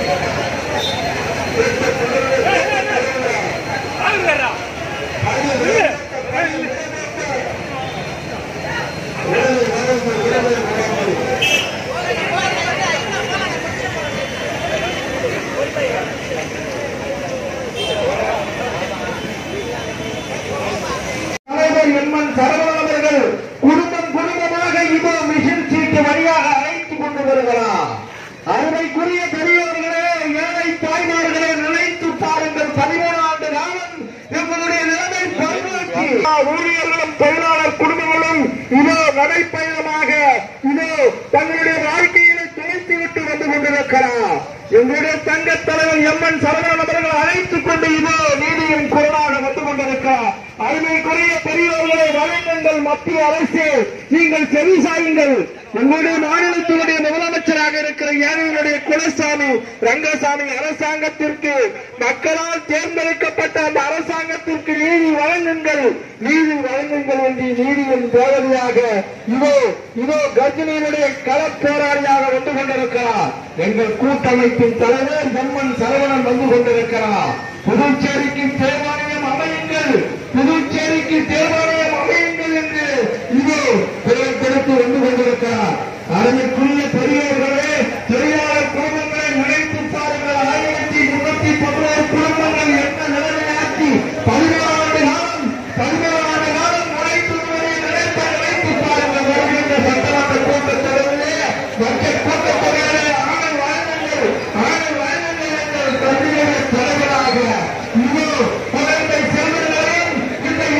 தலைவர் எம்என் சரவணன் அவர்கள் குடும்பம் குடும்பமாக இதோ மிஷின் சீட்டு வழியாக அழைத்துக் கொண்டு வருகிறார் அருமைக்குரிய பெரியவர்களே ஏழை தாய்மார்களே நினைத்து பாருங்கள் பதிமூணு ஆண்டு காலம் எங்களுடைய நிலைமை பரிமாற்றி ஊழியர்களும் தொழிலாளர் குடும்பங்களும் இதோ நடைப்பயணமாக இதோ தங்களுடைய வாழ்க்கையில துளைத்து விட்டு வந்து கொண்டிருக்கிறார் எங்களுடைய தங்க தலைவர் எம்என் சரவணன் அவர்கள் அழைத்துக் கொண்டு இதோ நீதியின் குரலாக வந்து கொண்டிருக்கிறார் அருமைக்குரிய பெரியோர்களை வழங்குங்கள் மத்திய அரசு நீங்கள் செவிசாயுங்கள் உங்களுடைய மாநிலத்தினுடைய முதலமைச்சராக இருக்கிற ஏழைகளுடைய குலசாமி ரங்கசாமி அரசாங்கத்திற்கு மக்களால் தேர்ந்தெடுக்கப்பட்ட அந்த அரசாங்கத்திற்கு நீதி வழங்குங்கள் நீதி வழங்குங்கள் என்று நீதியின் போதனையாக இதோ இதோ கர்ஜினியினுடைய களப்போராளியாக வந்து கொண்டிருக்கிறார் எங்கள் கூட்டமைப்பின் தலைவர் எம்என் சரவணன் வந்து கொண்டிருக்கிறார் புதுச்சேரிக்கு தேர்வாணையம் அமையுங்கள் புதுச்சேரிக்கு தேர்வாணையம் அமையுங்கள் என்று இதோ பிறப்பெடுத்து வந்து கொண்டிருக்கிறார் அருமைக்குரிய பெரியவர்களே தொழிலாளர் குடும்பங்களை நினைத்து பாருங்கள் ஆயிரத்தி முன்னூத்தி பதினோரு குடும்பங்கள் என்ன நிலைமையாக்கி பதினோரு ஆண்டு காலம் பதினோரு ஆண்டு காலம் உழைத்து நினைத்த நினைத்து பாருங்கள் வருகின்ற சட்டமன்ற கூட்டத்தொடரிலே மற்ற கூட்டத்தொடரிலே ஆணை வழங்குங்கள் ஆணை வழங்குங்கள் என்ற கட்சியுடைய தலைவராக இதோ குழந்தை செல்வர்களும் இந்த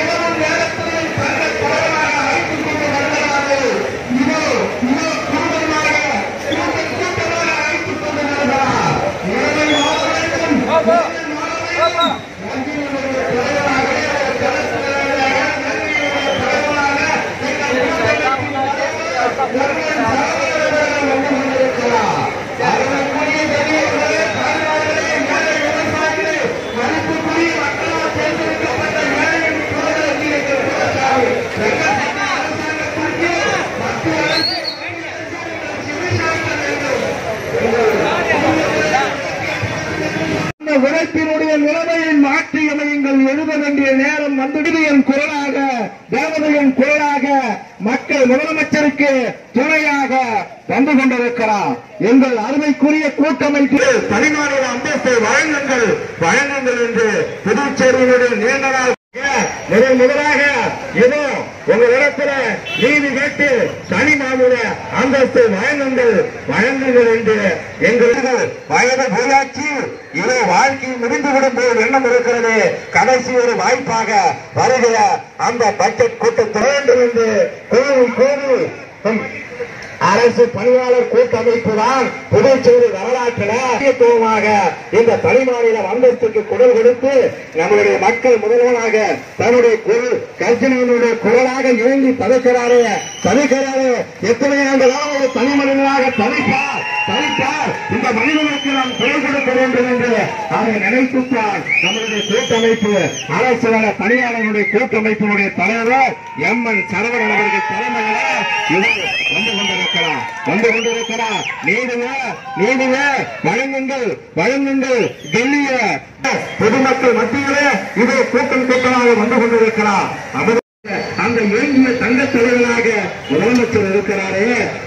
நேரம் வந்துடுது என் குரலாக தேவதையின் குரலாக மக்கள் முதலமைச்சருக்கு துணையாக வந்து கொண்டிருக்கிறார் எங்கள் அருமைக்குரிய கூட்டமைப்பு பதினாறு அந்தஸ்தை வழங்குங்கள் வழங்குங்கள் என்று புதுச்சேரியினுடைய நீண்ட நாள் முதல் முதலாக ஏதோ உங்களிடத்துல நீதி கேட்டு தனி மாநில அந்தஸ்து வழங்குங்கள் வழங்குங்கள் என்று எங்களுக்கு வயது ஊராட்சி இதோ வாழ்க்கை முடிந்துவிடும் போது எண்ணம் இருக்கிறது கடைசி ஒரு வாய்ப்பாக வருகிற அந்த பட்ஜெட் கூட்டத்தில் வேண்டும் என்று கோரி கோரி ஹம், அரசு பணியாளர் கூட்டமைப்பு தான் புதுச்சேரி வரலாற்றில் முக்கியத்துவமாக இந்த தனிமாநில அந்தஸ்துக்கு குரல் கொடுத்து நம்முடைய மக்கள் முதல்வனாக தன்னுடைய குரல் கர்ஜனையினுடைய குரலாக இறங்கி தவிக்கிறாரே தவிக்கிறாரே எத்தனை ஆண்டுகளாக ஒரு தனி மனிதனாக தவிப்பார் தவிப்பார் இந்த மனிதனுக்கு நாம் குரல் கொடுக்க வேண்டும் என்று அதை நினைத்துத்தான் நம்முடைய கூட்டமைப்பு அரசு நல பணியாளர்களுடைய கூட்டமைப்பினுடைய தலைவர் எம் என் சரவணன் அவர்கள் தலைமையில் இது வந்து கொண்டிருக்கிறார் வந்து கொண்டிருக்கிறார் நீதிங்க நீதிங்க வழங்குங்கள் வழங்குங்கள் டெல்லிய பொதுமக்கள் மத்தியிலே இது கூட்டம் கூட்டமாக வந்து கொண்டிருக்கிறார் அவர் அந்த இயங்கிய தங்க தலைவனாக முதலமைச்சர் இருக்கிறாரே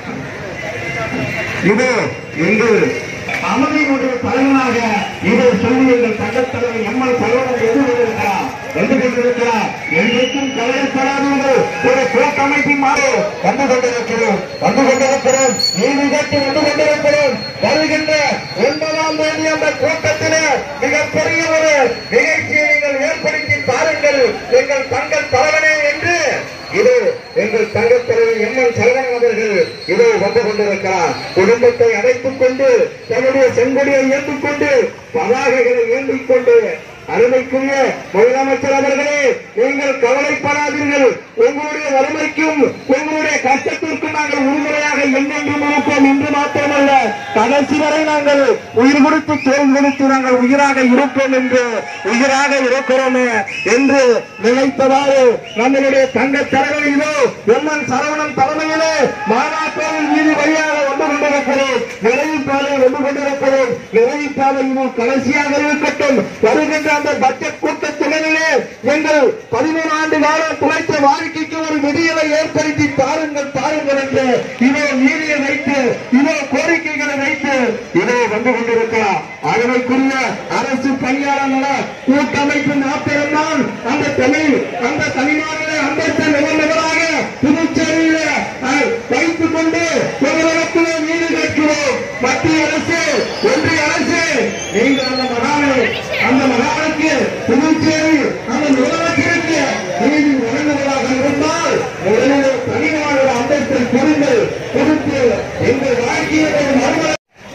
இது எங்கள் அமைதியினுடைய தலைவனாக இதை சொல்லி எங்கள் சட்டத்தலைவர் எம்எல் தலைவன் எது கொண்டிருக்கிறார் வந்து கொண்டிருக்கிறார் என்றைக்கும் கவலைப்படாதீர்கள் ஒரு கூட்டமைப்பின் மாறு வந்து கொண்டிருக்கிறோம் வந்து கொண்டிருக்கிறோம் நீதி கேட்டு வந்து கொண்டிருக்கிறோம் வருகின்ற ஒன்பதாம் தேதி அந்த கூட்டத்திலே மிகப்பெரிய ஒரு நிகழ்ச்சியை நீங்கள் ஏற்படுத்தி பாருங்கள் எங்கள் தங்கள் தலைவனே என்று இது எங்கள் தங்கத்தலைவர் எம் என் சரவணன் அவர்கள் இதோ வந்து கொண்டிருக்கிறார் குடும்பத்தை அடைத்துக் கொண்டு தன்னுடைய செங்கொடியை ஏந்திக் கொண்டு பதாகைகளை ஏந்திக் கொண்டு அருமைக்குரிய முதலமைச்சர் அவர்களே நீங்கள் கவலைப்படாதீர்கள் உங்களுடைய வறுமைக்கும் உங்களுடைய கஷ்டத்திற்கும் நாங்கள் உறுதுணையாக என்றென்றும் இருப்போம் இன்று மாத்திரமல்ல கடைசி வரை நாங்கள் உயிர் கொடுத்து தோல் கொடுத்து நாங்கள் உயிராக இருப்போம் என்று உயிராக இருக்கிறோமே என்று நினைத்தவாறு நம்மளுடைய தங்க தலைவரிலோ எம்என் சரவணன் தலைமையிலே மாநாட்டோரின் வீதி வழியாக வந்து கொண்டிருக்கிறோம் நிறைவு பாதை வந்து கொண்டிருக்கிறோம் நிறைவு பாதை இது கடைசியாக இருக்கட்டும் வருகின்ற அந்த பட்ஜெட் கூட்டத்தொடரிலே எங்கள் பதிமூணு ஆண்டு காலம் துளைத்த வாழ்க்கைக்கு ஒரு விடியலை ஏற்படுத்தி பாருங்கள் பாருங்கள் என்று இதோ நீதியை வைத்து இதோ கோரிக்கைகளை வைத்து இதோ வந்து கொண்டிருக்கலாம் அதனைக்குரிய அரசு பணியாளர் நல கூட்டமைப்பு மாத்திரம் தான் அந்த தமிழ் அந்த தனிமாநில அந்தஸ்து நிபந்தகராக புதுச்சேரியில அஹ், வைத்துக் கொண்டு உங்களிடத்திலே நீதி கேட்கிறோம் மத்திய அரசு ஒன்றிய அரசு நீங்கள் அந்த மகானை அந்த மகானுக்கு புதுச்சேரி அந்த முதலமைச்சருக்கு நீதி வழங்குவதாக இருந்தால் முதலிலே தனிமாநில அந்தஸ்தை கொடுங்கள் கொடுத்து எங்கள் வாழ்க்கையை ஒரு மறுமலர்ச்சி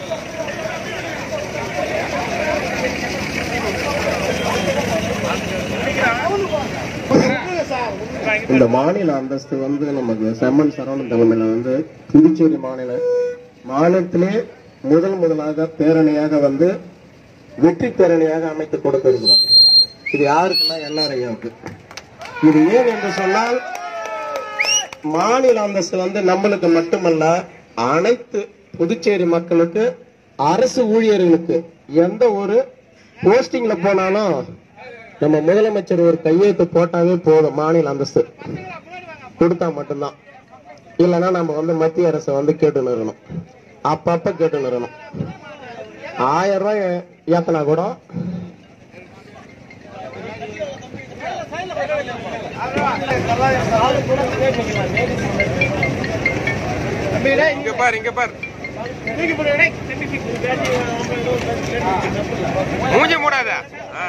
இந்த மாநில அந்தஸ்து வந்து நமக்கு செம்மன் சரவணன் தலைமையில வந்து புதுச்சேரி மாநில மாநிலத்திலே முதல் முதலாக பேரணியாக வந்து வெற்றி பேரணியாக அமைத்து கொடுத்திருக்கிறோம் இது யாருக்குன்னா என்ஆர்ஐயாவுக்கு இது ஏன் என்று சொன்னால் மாநில அந்தஸ்து வந்து நம்மளுக்கு மட்டுமல்ல அனைத்து புதுச்சேரி மக்களுக்கு அரசு ஊழியர்களுக்கு எந்த ஒரு போஸ்டிங்ல போனாலும் நம்ம முதலமைச்சர் ஒரு கையெழுத்து போட்டாவே போதும் மாநில அந்தஸ்து கொடுத்தா மட்டும்தான் இல்லைன்னா நம்ம வந்து மத்திய அரசை வந்து கேட்டு நிறணும் அப்பப்ப கேட்டு நிறணும் ஆயிரம் ரூபாய் ஏத்தனா கூட இங்க பாரு இங்க பாரு மூஞ்சி மூடாத ஆ.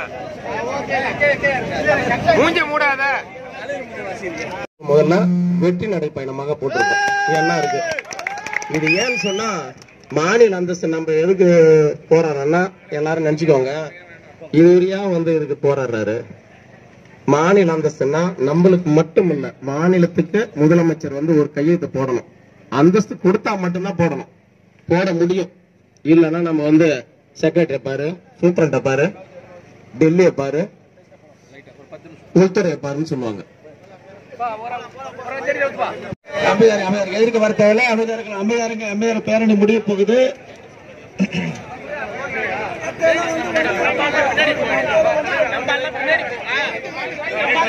மூஞ்சி மூடாத முதல்ல வெற்றி நடைப்பயணமாக போட்டிருக்கோம் என்ன இருக்கு இது ஏன்னு சொன்னா மாநில அந்தஸ்து நம்ம எதுக்கு போராடுறோம்னா எல்லாரும் நினைச்சுக்கோங்க இது வழியா வந்து இதுக்கு போராடுறாரு மாநில அந்தஸ்துன்னா நம்மளுக்கு மட்டும் இல்ல மாநிலத்துக்கு முதலமைச்சர் வந்து ஒரு கையெழுத்து போடணும் அந்தஸ்து கொடுத்தா மட்டும்தான் போடணும் போட முடியும் இல்லைன்னா நம்ம வந்து செக்ரட்டரி பாரு சூப்பரண்ட பாரு டெல்லியை பாரு உள்துறையை பாருன்னு சொல்லுவாங்க அமைதியார் அமைதியார் எதிர்க்க வர தேவையில்லை அமைதியாருக்கு அமைதியாருங்க அமைதியார் பேரணி முடிய போகுது நம்ம எல்லாம் பின்னாடி போ. ஆ. நம்ம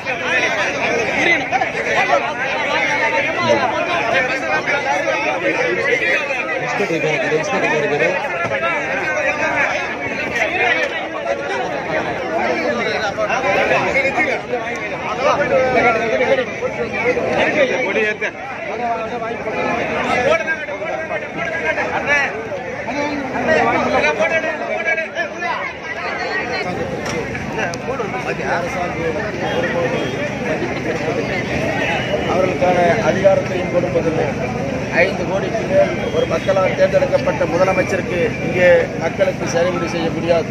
அவர்களுக்கான அதிகாரத்தையும் கொடுப்பதில்லை ஐந்து கோடிக்கு மேல் ஒரு மக்களால் தேர்ந்தெடுக்கப்பட்ட முதலமைச்சருக்கு இங்கே மக்களுக்கு செலவீடு செய்ய முடியாது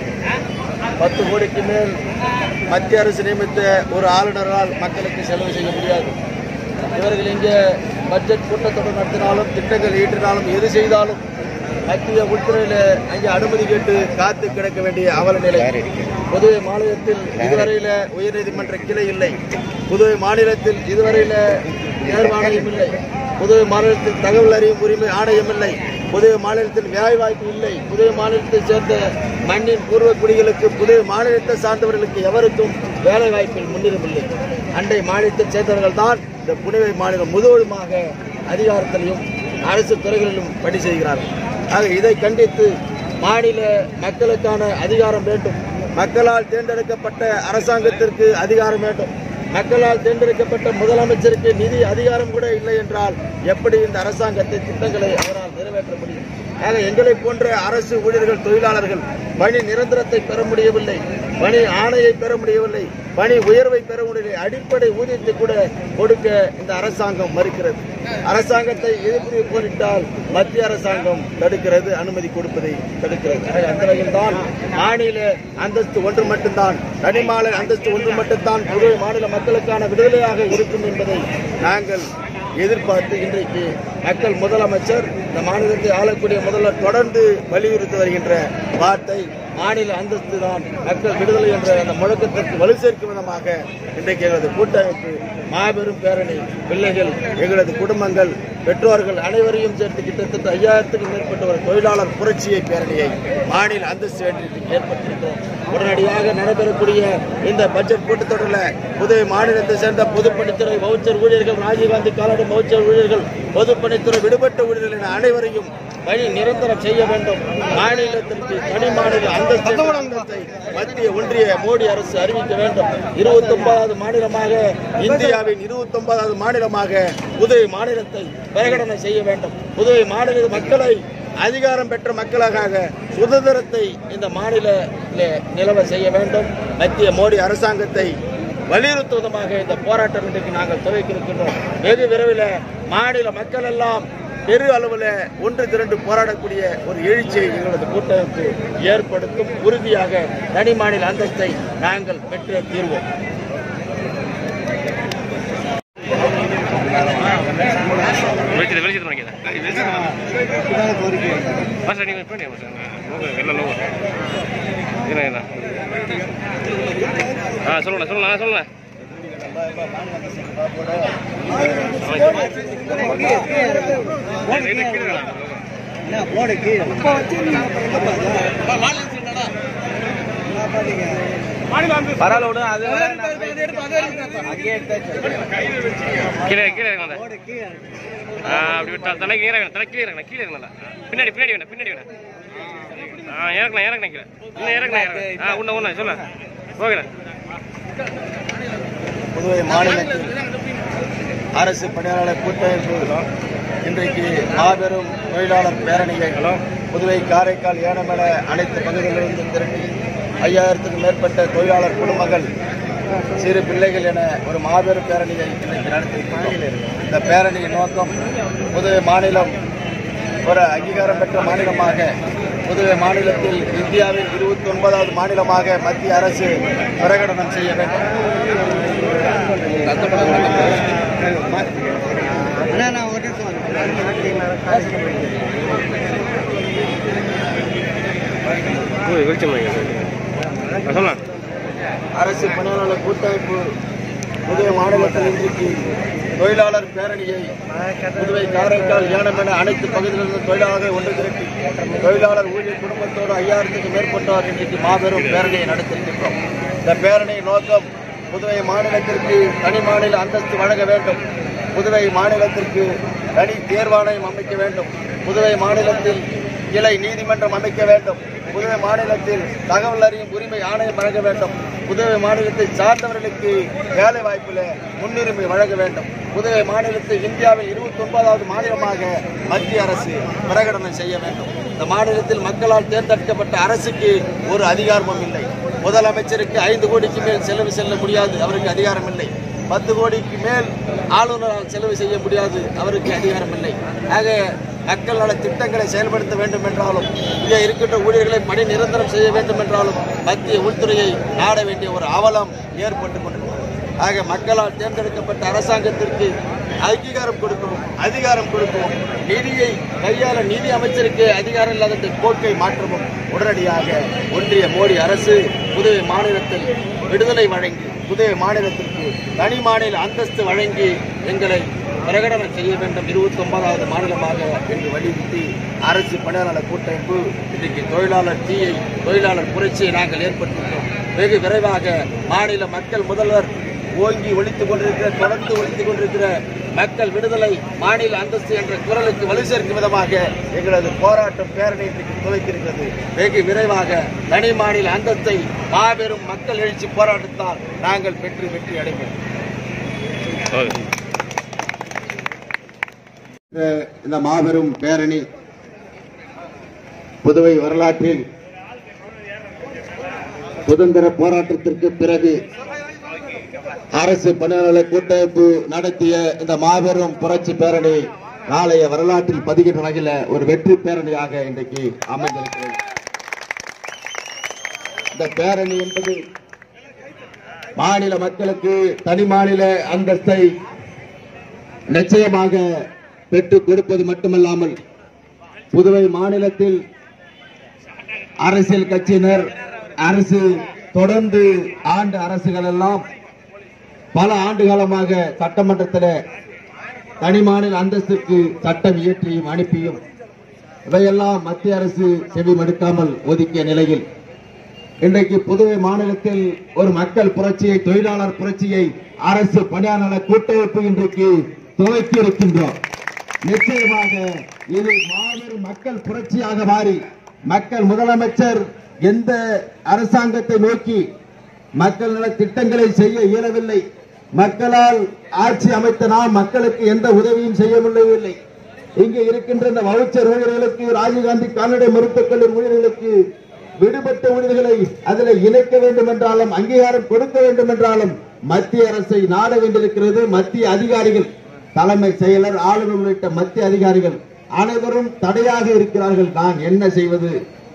பத்து கோடிக்கு மேல் மத்திய அரசு நியமித்த ஒரு ஆளுநரால் மக்களுக்கு செலவு செய்ய முடியாது இவர்கள் இங்கே பட்ஜெட் கூட்டத்தொடர் நடத்தினாலும் திட்டங்கள் ஈட்டினாலும் எது செய்தாலும் மத்திய உள்துறையில் அங்கே அனுமதி கேட்டு காத்து கிடக்க வேண்டிய அவல நிலை புதுவை மாநிலத்தில் இதுவரையில உயர்நீதிமன்ற கிளை இல்லை புதுவை மாநிலத்தில் இதுவரையில தேர்வாணையம் இல்லை புதுவை மாநிலத்தில் தகவல் அறியும் உரிமை ஆணையம் இல்லை புதுவை மாநிலத்தில் வேலைவாய்ப்பு இல்லை புதுவை மாநிலத்தைச் சேர்ந்த மண்ணின் பூர்வ குடிகளுக்கு புதுவை மாநிலத்தை சார்ந்தவர்களுக்கு எவருக்கும் வேலை வாய்ப்பில் முன்னுரிமில்லை அண்டை மாநிலத்தைச் சேர்ந்தவர்கள் தான் இந்த புதுவை மாநிலம் முழுவதுமாக அதிகாரத்திலையும் அரசு துறைகளிலும் பணி செய்கிறார்கள் ஆக இதை கண்டித்து மாநில மக்களுக்கான அதிகாரம் வேண்டும் மக்களால் தேர்ந்தெடுக்கப்பட்ட அரசாங்கத்திற்கு அதிகாரம் வேண்டும் மக்களால் தேர்ந்தெடுக்கப்பட்ட முதலமைச்சருக்கு நிதி அதிகாரம் கூட இல்லை என்றால் எப்படி இந்த அரசாங்கத்தை திட்டங்களை அவரால் நிறைவேற்ற முடியும் ஆக எங்களை போன்ற அரசு ஊழியர்கள் தொழிலாளர்கள் பணி நிரந்தரத்தை பெற முடியவில்லை பணி ஆணையை பெற முடியவில்லை பணி உயர்வை பெற முடியவில்லை அடிப்படை ஊதியத்தை கூட கொடுக்க இந்த அரசாங்கம் மறுக்கிறது அரசாங்கத்தை எதிர்ப்பு போரிட்டால் மத்திய அரசாங்கம் தடுக்கிறது அனுமதி கொடுப்பதை தடுக்கிறது ஆக அந்த வகையில் தான் மாநில அந்தஸ்து ஒன்று மட்டும்தான் தனிமாநில அந்தஸ்து ஒன்று மட்டும்தான் புதுவை மாநில மக்களுக்கான விடுதலையாக இருக்கும் என்பதை நாங்கள் எதிர்பார்த்து இன்றைக்கு மக்கள் முதலமைச்சர் இந்த மாநிலத்தை ஆளக்கூடிய முதல்வர் தொடர்ந்து வலியுறுத்தி வருகின்ற வார்த்தை மாநில அந்தஸ்து தான் மக்கள் விடுதலை என்ற அந்த முழக்கத்திற்கு வலு சேர்க்கும் விதமாக இன்றைக்கு எங்களது கூட்டமைப்பு மாபெரும் பேரணி பிள்ளைகள் எங்களது குடும்பங்கள் பெற்றோர்கள் அனைவரையும் சேர்த்து கிட்டத்தட்ட ஐயாயிரத்துக்கும் மேற்பட்ட ஒரு தொழிலாளர் புரட்சியை பேரணியை மாநில அந்தஸ்து வேண்டியதுக்கு ஏற்பட்டிருக்கிறோம் உடனடியாக நடைபெறக்கூடிய இந்த பட்ஜெட் கூட்டத்தொடரில் புதுவை மாநிலத்தை சேர்ந்த பொதுப்பணித்துறை வவுச்சர் ஊழியர்கள் ராஜீவ்காந்தி காலடி வவுச்சர் ஊழியர்கள் பொதுப்பணித்துறை விடுபட்ட ஊழியர்கள் என அனைவரையும் பணி நிரந்தரம் செய்ய வேண்டும் மாநிலத்திற்கு தனி மாநில அந்தஸ்து அந்தஸ்தை மத்திய ஒன்றிய மோடி அரசு அறிவிக்க வேண்டும் இருபத்தி ஒன்பதாவது மாநிலமாக இந்தியாவின் இருபத்தி ஒன்பதாவது மாநிலமாக புதுவை மாநிலத்தை பிரகடனை செய்ய வேண்டும் புதுவை மாநில மக்களை அதிகாரம் பெற்ற மக்களாக சுதந்திரத்தை இந்த மாநில நிலவ செய்ய வேண்டும் மத்திய மோடி அரசாங்கத்தை வலியுறுத்துவதமாக இந்த போராட்டம் இன்றைக்கு நாங்கள் துவக்கியிருக்கின்றோம் வெகு விரைவில் மாநில மக்கள் எல்லாம் பெரு அளவில் ஒன்று திரண்டு போராடக்கூடிய ஒரு எழுச்சியை எங்களது கூட்டமைப்பு ஏற்படுத்தும் உறுதியாக தனி மாநில அந்தஸ்தை நாங்கள் பெற்றே தீர்வோம் வெளிச்சது வெளிச்சது பண்ணிக்கிறேன் மாஸ்டர் நீங்கள் பண்ணி மாஸ்டர் எல்லாம் லோகோ என்ன என்ன ஆ சொல்லுண்ணா சொல்லுண்ணா சொல்லுண்ணா கீழே கீழே இறங்கண்ணா ஆ அப்படி விட்டா தலை கீழே இறங்கணும் தலை கீழே இறங்கணும் கீழே இறங்கணும் பின்னாடி பின்னாடி வேணும் பின்னாடி வேணும் ஆ இறக்கணும் இறக்கணும் கீழே இன்னும் இறக்கணும் இறக்கணும் ஆ உன்ன உன்ன சொல்ல ஓகேண்ணா புதுவை மாநிலத்தில் அரசு பணியாளர் கூட்டமைப்பு இன்றைக்கு மாபெரும் தொழிலாளர் பேரணியை புதுவை காரைக்கால் ஏனமல அனைத்து பகுதிகளிலிருந்து திரட்டி ஐயாயிரத்துக்கும் மேற்பட்ட தொழிலாளர் குடும்பங்கள் சிறு பிள்ளைகள் என ஒரு மாபெரும் பேரணியை இன்றைக்கு நடத்தி இந்த பேரணியின் நோக்கம் புதுவை மாநிலம் ஒரு அங்கீகாரம் பெற்ற மாநிலமாக புதுவை மாநிலத்தில் இந்தியாவின் இருபத்தி ஒன்பதாவது மாநிலமாக மத்திய அரசு பிரகடனம் செய்ய வேண்டும் வெளிச்சம் பண்ணிக்கிறேன் சொல்லலாம் அரசு பணியாளர் கூட்டமைப்பு புதுவை மாநிலத்தில் இன்றைக்கு தொழிலாளர் பேரணியை புதுவை காரைக்கால் ஏனம் என அனைத்து பகுதிகளிலிருந்து தொழிலாளர்களை ஒன்று திரட்டி தொழிலாளர் ஊழியர் குடும்பத்தோடு ஐயாயிரத்துக்கும் மேற்பட்டோர் இன்றைக்கு மாபெரும் பேரணியை நடத்தியிருக்கின்றோம் இந்த பேரணியின் நோக்கம் புதுவை மாநிலத்திற்கு தனி மாநில அந்தஸ்து வழங்க வேண்டும் புதுவை மாநிலத்திற்கு தனி தேர்வாணையம் அமைக்க வேண்டும் புதுவை மாநிலத்தில் கிளை நீதிமன்றம் அமைக்க வேண்டும் புதுவை மாநிலத்தில் தகவல் அறியும் உரிமை ஆணையம் வழங்க வேண்டும் புதுவை மாநிலத்தை சார்ந்தவர்களுக்கு வேலை வாய்ப்பில் முன்னுரிமை வழங்க வேண்டும் புதுவை மாநிலத்தை இந்தியாவில் இருபத்தி ஒன்பதாவது மாநிலமாக மத்திய அரசு பிரகடனம் செய்ய வேண்டும் இந்த மாநிலத்தில் மக்களால் தேர்ந்தெடுக்கப்பட்ட அரசுக்கு ஒரு அதிகாரமும் இல்லை முதலமைச்சருக்கு ஐந்து கோடிக்கு மேல் செலவு செல்ல முடியாது அவருக்கு அதிகாரம் இல்லை பத்து கோடிக்கு மேல் ஆளுநரால் செலவு செய்ய முடியாது அவருக்கு அதிகாரம் இல்லை ஆக மக்கள் நல திட்டங்களை செயல்படுத்த வேண்டும் என்றாலும் இங்கே இருக்கின்ற ஊழியர்களை பணி நிரந்தரம் செய்ய வேண்டும் என்றாலும் மத்திய உள்துறையை நாட வேண்டிய ஒரு அவலம் ஏற்பட்டு கொண்டிருக்கிறது ஆக மக்களால் தேர்ந்தெடுக்கப்பட்ட அரசாங்கத்திற்கு அங்கீகாரம் கொடுக்கவும் அதிகாரம் கொடுக்கவும் நிதியை கையாள நிதி அமைச்சருக்கு அதிகாரம் இல்லாத இந்த போக்கை மாற்றவும் உடனடியாக ஒன்றிய மோடி அரசு புதுவை மாநிலத்தில் விடுதலை வழங்கி புதுவை மாநிலத்திற்கு தனி மாநில அந்தஸ்து வழங்கி எங்களை பிரகடனம் செய்ய வேண்டும் இருபத்தி ஒன்பதாவது மாநிலமாக என்று வலியுறுத்தி அரசு பணியாளர் கூட்டமைப்பு இன்றைக்கு தொழிலாளர் தீயை தொழிலாளர் புரட்சியை நாங்கள் ஏற்படுத்தியிருக்கிறோம் வெகு விரைவாக மாநில மக்கள் முதல்வர் ஓங்கி ஒழித்துக் கொண்டிருக்கிற தொடர்ந்து ஒழித்துக் கொண்டிருக்கிற மக்கள் விடுதலை மாநில அந்தஸ்து என்ற குரலுக்கு வலு சேர்க்கும் விதமாக எங்களது போராட்டம் பேரணி இன்றைக்கு துவக்கியிருக்கிறது வெகு விரைவாக தனி மாநில அந்தஸ்தை மாபெரும் மக்கள் எழுச்சி போராட்டத்தால் நாங்கள் பெற்று வெற்றி அடைவோம் இந்த மாபெரும் பேரணி புதுவை வரலாற்றில் சுதந்திர போராட்டத்திற்கு பிறகு அரசு பணியாளர் கூட்டமைப்பு நடத்திய இந்த மாபெரும் புரட்சி பேரணி நாளைய வரலாற்றில் பதிகின்ற வகையில ஒரு வெற்றி பேரணியாக இன்றைக்கு அமைந்திருக்கிறது இந்த பேரணி என்பது மாநில மக்களுக்கு தனி மாநில அந்தஸ்தை நிச்சயமாக பெற்றுக் கொடுப்பது மட்டுமல்லாமல் புதுவை மாநிலத்தில் அரசியல் கட்சியினர் அரசு தொடர்ந்து ஆண்டு அரசுகள் எல்லாம் பல ஆண்டு காலமாக சட்டமன்றத்தில் தனி மாநில அந்தஸ்திற்கு சட்டம் இயற்றியும் அனுப்பியும் இவையெல்லாம் மத்திய அரசு செவி மடுக்காமல் ஒதுக்கிய நிலையில் இன்றைக்கு புதுவை மாநிலத்தில் ஒரு மக்கள் புரட்சியை தொழிலாளர் புரட்சியை அரசு பணியாளர் கூட்டமைப்பு இன்றைக்கு துவக்கி இருக்கின்றோம் நிச்சயமாக இது மாபெரும் மக்கள் புரட்சியாக மாறி மக்கள் முதலமைச்சர் எந்த அரசாங்கத்தை நோக்கி மக்கள் நல திட்டங்களை செய்ய இயலவில்லை மக்களால் ஆட்சி அமைத்த நாம் மக்களுக்கு எந்த உதவியும் செய்ய முடியவில்லை இங்கே இருக்கின்ற இந்த வவுச்சர் ஊழியர்களுக்கு ராஜீவ்காந்தி கால்நடை மருத்துவக் கல்லூரி ஊழியர்களுக்கு விடுபட்ட ஊழியர்களை அதில் இணைக்க வேண்டும் என்றாலும் அங்கீகாரம் கொடுக்க வேண்டும் என்றாலும் மத்திய அரசை நாட வேண்டியிருக்கிறது மத்திய அதிகாரிகள் தலைமை செயலர் ஆளுநர் உள்ளிட்ட மத்திய அதிகாரிகள் அனைவரும் தடையாக இருக்கிறார்கள் நான் என்ன செய்வது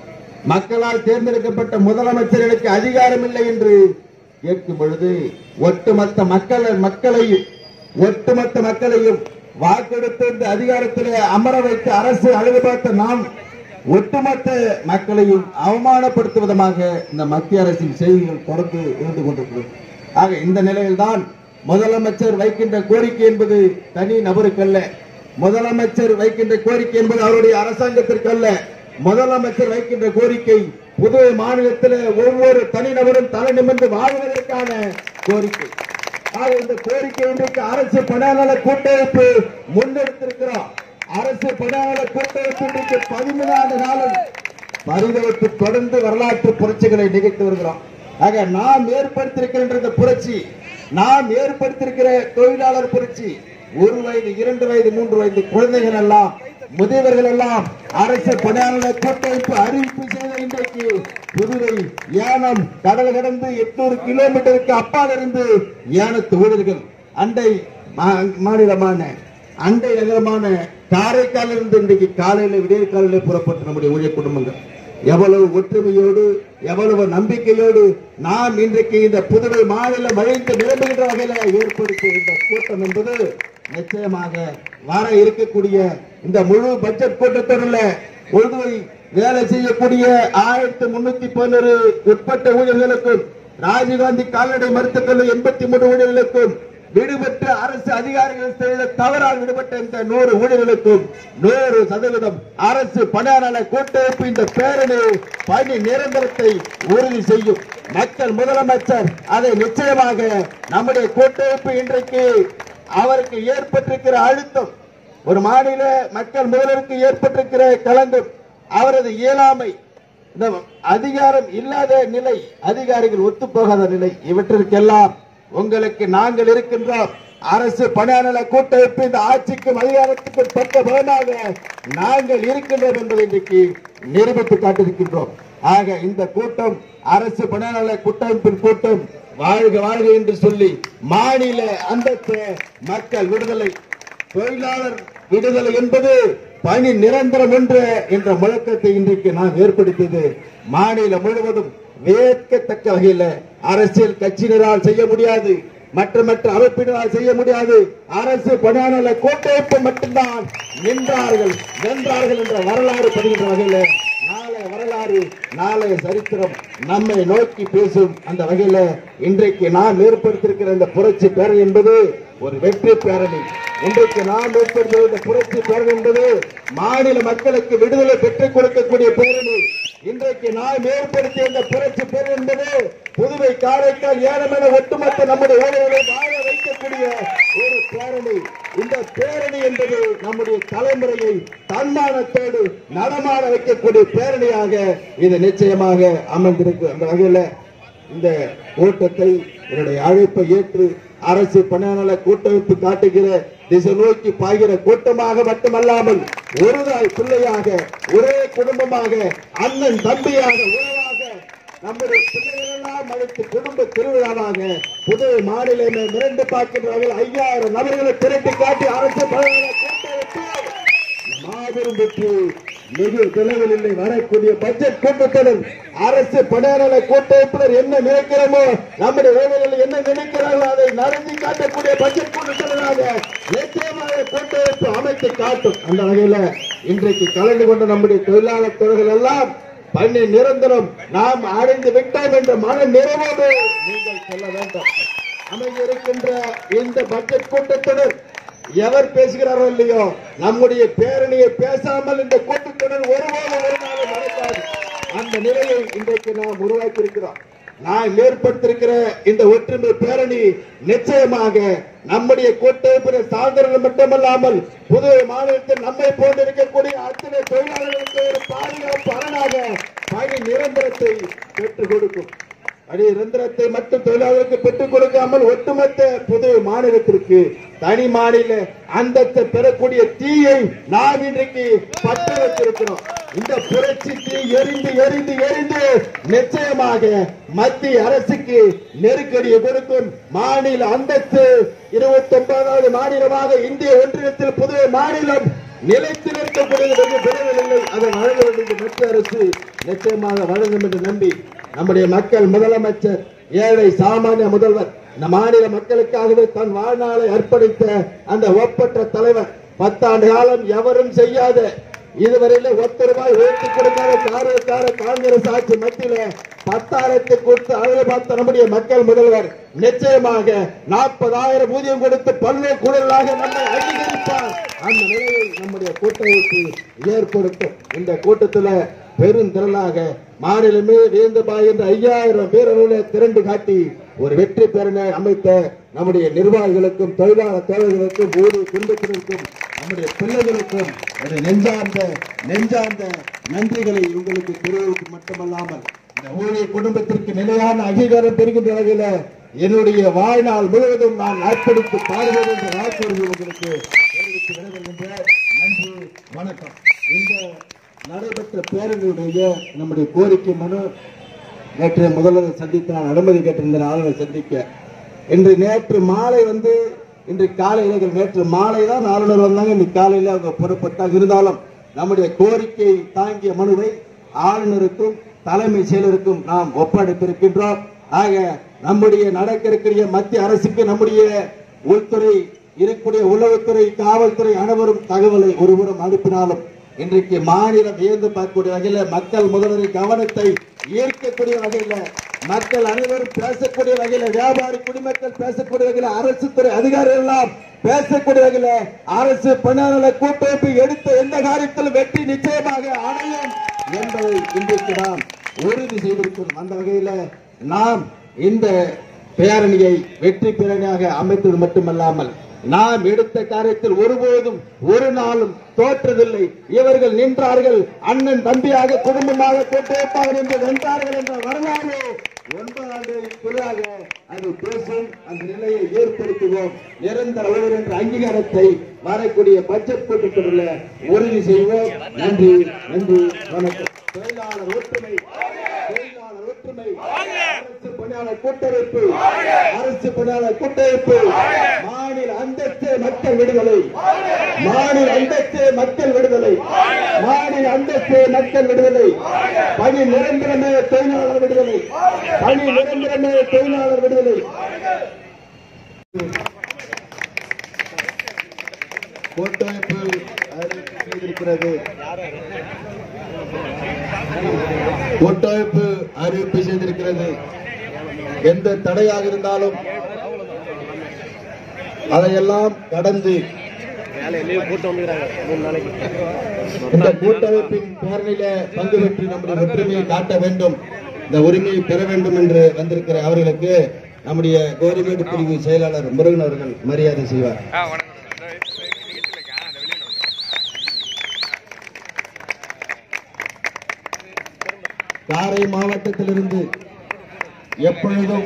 மக்களால் தேர்ந்தெடுக்கப்பட்ட முதலமைச்சர் எனக்கு அதிகாரம் இல்லை என்று கேட்கும் பொழுது ஒட்டுமொத்த மக்கள் மக்களையும் ஒட்டுமொத்த மக்களையும் வாக்கெடுத்து இந்த அதிகாரத்திலே அமர வைத்த அரசு அழகு பார்த்த நாம் ஒட்டுமொத்த மக்களையும் அவமானப்படுத்தும் விதமாக இந்த மத்திய அரசின் செய்திகள் தொடர்ந்து இருந்து கொண்டிருக்கிறது ஆக இந்த நிலையில்தான் முதலமைச்சர் வைக்கின்ற கோரிக்கை என்பது தனி நபருக்கல்ல முதலமைச்சர் வைக்கின்ற கோரிக்கை என்பது அவருடைய அரசாங்கத்திற்கல்ல முதலமைச்சர் வைக்கின்ற கோரிக்கை புதுவை மாநிலத்தில் ஒவ்வொரு தனிநபரும் தலை நிமிர்ந்து வாழ்வதற்கான கோரிக்கை ஆக இந்த கோரிக்கை இன்றைக்கு அரசு பணியாளர் கூட்டமைப்பு முன்னெடுத்திருக்கிறோம் அரசு பணியாளர் கூட்டமைப்பு இன்றைக்கு பதிமூணாண்டு காலம் பரிதவித்து தொடர்ந்து வரலாற்று புரட்சிகளை நிகழ்த்தி வருகிறோம் ஆக நாம் ஏற்படுத்தியிருக்கின்ற இந்த புரட்சி நாம் ஏற்படுத்தியிருக்கிற தொழிலாளர் புரட்சி ஒரு வயது இரண்டு வயது மூன்று வயது குழந்தைகள் எல்லாம் முதியவர்கள் எல்லாம் அரசு பணியாளர் கூட்டமைப்பு அறிவிப்பு செய்த இன்றைக்கு புதுவை ஏனம் கடல் கடந்து எட்நூறு கிலோமீட்டருக்கு அப்பால் இருந்து ஏனத்து ஊழியர்கள் அண்டை மா- மாநிலமான அண்டை நகரமான காரைக்காலில் இருந்து இன்றைக்கு காலையில விடிய காலையில புறப்பட்டு நம்முடைய ஊழியர் குடும்பங்கள் எவ்வளவு ஒற்றுமையோடு எவ்வளவு நம்பிக்கையோடு நாம் இன்றைக்கு இந்த புதுவை மாநிலம் வழிந்து நிரம்புகின்ற வகையில ஏற்படுத்திய இந்த கூட்டம் என்பது நிச்சயமாக வர இருக்கக்கூடிய இந்த முழு பட்ஜெட் கூட்டத்தொடரில் புதுவை வேலை செய்யக்கூடிய ஆயிரத்தி முன்னூத்தி பதினொரு உட்பட்ட ஊழியர்களுக்கும் ராஜீவ்காந்தி கால்நடை மருத்துவக் கல்லூரி எண்பத்தி மூன்று ஊழியர்களுக்கும் விடுபட்ட அரசு அதிகாரிகள் செய்த தவறால் விடுபட்ட இந்த நூறு ஊழியர்களுக்கும் நூறு சதவீதம் அரசு பணியாளர் கூட்டமைப்பு இந்த பேரணி பணி நிரந்தரத்தை உறுதி செய்யும் மக்கள் முதலமைச்சர் அதை நிச்சயமாக நம்முடைய கூட்டமைப்பு இன்றைக்கு அவருக்கு ஏற்பட்டிருக்கிற அழுத்தம் ஒரு மாநில மக்கள் முதல்வருக்கு ஏற்பட்டிருக்கிற கலந்து அவரது இயலாமை இந்த அதிகாரம் இல்லாத நிலை அதிகாரிகள் ஒத்துப்போகாத நிலை இவற்றிற்கெல்லாம் உங்களுக்கு நாங்கள் இருக்கின்றோம் அரசு பணியாளர் கூட்டமைப்பு இந்த ஆட்சிக்கும் அதிகாரத்துக்கும் தக்க பலனாக நாங்கள் இருக்கின்றோம் என்பதை இன்றைக்கு நிரூபித்து காட்டியிருக்கின்றோம் ஆக இந்த கூட்டம் அரசு பணியாளர் கூட்டமைப்பின் கூட்டம் வாழ்க வாழ்க என்று சொல்லி மாநில அந்தஸ்து மக்கள் விடுதலை தொழிலாளர் விடுதலை என்பது பணி நிரந்தரம் என்று என்ற முழக்கத்தை இன்றைக்கு நாம் ஏற்படுத்தியது மாநிலம் முழுவதும் வேட்கத்தக்க வகையில் அரசியல் கட்சியினரால் செய்ய முடியாது மற்ற மற்ற அமைப்பினரால் செய்ய முடியாது அரசு பணியாளர் கூட்டமைப்பு மட்டும்தான் நின்றார்கள் வென்றார்கள் என்ற வரலாறு பதிகின்ற வகையில் நாளை வரலாறு நாளைய சரித்திரம் நம்மை நோக்கி பேசும் அந்த வகையில இன்றைக்கு நாம் ஏற்படுத்தியிருக்கிற இந்த புரட்சி பேரணி என்பது ஒரு வெற்றி பேரணி இன்றைக்கு நாம் ஏற்படுத்திய இந்த புரட்சி பேரணி என்பது மாநில மக்களுக்கு விடுதலை பெற்றுக் கொடுக்கக்கூடிய பேரணி இன்றைக்கு நாம் ஏற்படுத்திய இந்த புரட்சி பேரணி என்பது புதுவை காரைக்கால் ஏனமென ஒட்டுமொத்த நம்முடைய ஊழலை வாழ வைக்கக்கூடிய ஒரு பேரணி இந்த பேரணி என்பது நம்முடைய தலைமுறையை தன்மானத்தோடு நடமாட வைக்கக்கூடிய பேரணியாக இது நிச்சயமாக அமைந்திருக்கு அந்த வகையில இந்த கூட்டத்தை என்னுடைய அழைப்பை ஏற்று அரசு பணியாளர் கூட்டமைப்பு காட்டுகிற திசை நோக்கி பாய்கிற கூட்டமாக மட்டுமல்லாமல் ஒரு தாய் பிள்ளையாக ஒரே குடும்பமாக அண்ணன் தம்பியாக உறவாக நம்முடைய பிள்ளைகளெல்லாம் அழைத்து குடும்ப திருவிழாவாக புதுவை மாநிலமே மிரண்டு பார்க்கின்ற வகையில் ஐயாயிரம் நபர்களை திரட்டி காட்டி அரசு பணியாளர் கூட்டமைப்பு மாபெரும் வெற்றி மிகு தொலைவில் இல்லை வரக்கூடிய பட்ஜெட் கூட்டத்தொடர் அரசு பணியாளர் கூட்டமைப்பினர் என்ன நினைக்கிறோமோ நம்முடைய வேலைகளில் என்ன நினைக்கிறார்களோ அதை நடத்தி காட்டக்கூடிய பட்ஜெட் கூட்டத்தொடராக நிச்சயமாக கூட்டமைப்பு அமைத்து காட்டும் அந்த வகையில இன்றைக்கு கலந்து கொண்ட நம்முடைய தொழிலாளர் தொழில்கள் எல்லாம் பணி நிரந்தரம் நாம் அடைந்து விட்டோம் என்ற மன நிறைவோடு நீங்கள் சொல்ல வேண்டும் அமைந்திருக்கின்ற இந்த பட்ஜெட் கூட்டத்தொடர் எவர் பேசுகிறாரோ இல்லையோ நம்முடைய பேரணியை பேசாமல் இந்த கூட்டத்துடன் ஒருபோது ஒரு நாளும் நடக்காது அந்த நிலையை இன்றைக்கு நாம் உருவாக்கி இருக்கிறோம் நான் ஏற்படுத்திருக்கிற இந்த ஒற்றுமை பேரணி நிச்சயமாக நம்முடைய கூட்டமைப்பினர் சார்ந்தவர்கள் மட்டுமல்லாமல் புதுவை மாநிலத்தில் நம்மை போன்று இருக்கக்கூடிய அத்தனை தொழிலாளர்களுக்கு ஒரு பாதுகாப்பு அரணாக பணி நிரந்தரத்தை பெற்றுக் கொடுக்கும் அடி நிரந்தரத்தை மட்டும் தொழிலாளர்களுக்கு பெற்றுக் கொடுக்காமல் ஒட்டுமொத்த புதுவை மாநிலத்திற்கு தனி மாநில அந்தத்தை பெறக்கூடிய தீயை நாம் இன்றைக்கு பற்ற வைத்திருக்கிறோம் இந்த புரட்சி தீ எரிந்து எரிந்து எரிந்து நிச்சயமாக மத்திய அரசுக்கு நெருக்கடியை கொடுக்கும் மாநில அந்தஸ்து இருபத்தி ஒன்பதாவது மாநிலமாக இந்திய ஒன்றியத்தில் புதுவை மாநிலம் நிலைத்து நிற்கக்கூடியது வெகு விரைவில் இல்லை அதை வழங்க வேண்டிய மத்திய அரசு நிச்சயமாக வழங்கும் என்று நம்பி நம்முடைய மக்கள் முதலமைச்சர் ஏழை சாமானிய முதல்வர் இந்த மாநில மக்களுக்காகவே தன் வாழ்நாளை அர்ப்பணித்த அந்த ஒப்பற்ற தலைவர் பத்தாண்டு காலம் எவரும் செய்யாத இதுவரையில ஒத்த ரூபாய் உயர்த்தி கொடுக்காத காரக்கார காங்கிரஸ் ஆட்சி மத்தியில பத்தாயிரத்தை கொடுத்து அதில் பார்த்த நம்முடைய மக்கள் முதல்வர் நிச்சயமாக நாற்பதாயிரம் ஊதியம் கொடுத்து பல்வேறு குழுக்களாக நம்மை அங்கீகரிப்பார் அந்த நிலையை நம்முடைய கூட்டமைப்பு ஏற்படுத்தும் இந்த கூட்டத்துல பெருந்திரளாக மாநிலமே வேந்தபாய் என்ற ஐயாயிரம் வீரர்களை திரண்டு காட்டி ஒரு வெற்றி பேரணை அமைத்த நம்முடைய நிர்வாகிகளுக்கும் தொழிலாளர் தோழர்களுக்கும் ஊழிய குடும்பத்தினருக்கும் நம்முடைய பிள்ளைகளுக்கும் ஒரு நெஞ்சார்ந்த நெஞ்சார்ந்த நன்றிகளை உங்களுக்கு தெரிவித்து மட்டுமல்லாமல் இந்த ஊழிய குடும்பத்திற்கு நிலையான அங்கீகாரம் பெறுகின்ற வகையில என்னுடைய வாழ்நாள் முழுவதும் நான் அர்ப்பணித்து பாடுவது என்ற வாக்குறுதி உங்களுக்கு தெரிவித்து விடைபெறுகின்ற நன்றி வணக்கம் இந்த நடைபெற்ற பேரணியுடைய நம்முடைய கோரிக்கை மனு நேற்று முதல்வர் சந்தித்து நான் அனுமதி கேட்டிருந்தேன் ஆளுநரை சந்திக்க இன்று நேற்று மாலை வந்து இன்று காலையில் நேற்று மாலை தான் ஆளுநர் வந்தாங்க இன்னைக்கு காலையில் அவங்க புறப்பட்டாங்க இருந்தாலும் நம்முடைய கோரிக்கை தாங்கிய மனுவை ஆளுநருக்கும் தலைமை செயலருக்கும் நாம் ஒப்படைத்திருக்கின்றோம் ஆக நம்முடைய நடக்க இருக்கிற மத்திய அரசுக்கு நம்முடைய உள்துறை இருக்கக்கூடிய உளவுத்துறை காவல்துறை அனைவரும் தகவலை ஒருபுறம் அனுப்பினாலும் இன்றைக்கு மாநிலம் வியந்து பார்க்கக்கூடிய வகையில மக்கள் முதல்வரின் கவனத்தை ஈர்க்கக்கூடிய வகையில மக்கள் அனைவரும் பேசக்கூடிய வகையில வியாபாரி குடிமக்கள் பேசக்கூடிய வகையில அரசு துறை அதிகாரிகள் எல்லாம் பேசக்கூடிய வகையில அரசு பணியாளர் கூட்டமைப்பு எடுத்த எந்த காரியத்திலும் வெற்றி நிச்சயமாக அடையும் என்பதை இன்றைக்கு நாம் உறுதி செய்திருக்கிறோம் அந்த வகையில நாம் இந்த பேரணியை வெற்றி பேரணியாக அமைத்தது மட்டுமல்லாமல் நாம் எடுத்த காரியத்தில் ஒருபோதும் ஒரு நாளும் தோற்றதில்லை இவர்கள் நின்றார்கள் அண்ணன் தம்பியாக குடும்பமாக கூட்டமைப்பாக நின்று வென்றார்கள் என்ற வரலாறு ஒன்பது ஆண்டுகளுக்குள்ளாக அது பேசும் அந்த நிலையை ஏற்படுத்துவோம் நிரந்தர உழவர் என்ற அங்கீகாரத்தை வரக்கூடிய பட்ஜெட் கூட்டத்தொடரில் உறுதி செய்வோம் நன்றி நன்றி வணக்கம் தொழிலாளர் ஒற்றுமை தொழிலாளர் ஒற்றுமை அரசு பணியாளர் கூட்டமைப்பு அரசு பணியாளர் கூட்டமைப்பு மாநில அந்தஸ்து மக்கள் விடுதலை மாநில அந்தஸ்து மக்கள் விடுதலை மாநில அந்தஸ்து மக்கள் விடுதலை பணி நிரந்தரமே தொழிலாளர் விடுதலை பணி நிரந்தரமே தொழிலாளர் விடுதலை கூட்டமைப்பு அறிவிப்பு செய்திருக்கிறது கூட்டமைப்பு அறிவிப்பு செய்திருக்கிறது எந்த தடையாக இருந்தாலும் அதையெல்லாம் கடந்து இந்த கூட்டமைப்பின் பேரணியில பங்கு பெற்று நம்முடைய ஒற்றுமையை காட்ட வேண்டும் இந்த உரிமையை பெற வேண்டும் என்று வந்திருக்கிற அவர்களுக்கு நம்முடைய கோரிமேடு பிரிவு செயலாளர் முருகன் அவர்கள் மரியாதை செய்வார் ஆ வணக்கம் இந்த நிகழ்ச்சியில் இருக்கேன் அந்த வெளியில் காரை மாவட்டத்திலிருந்து எப்பொழுதும்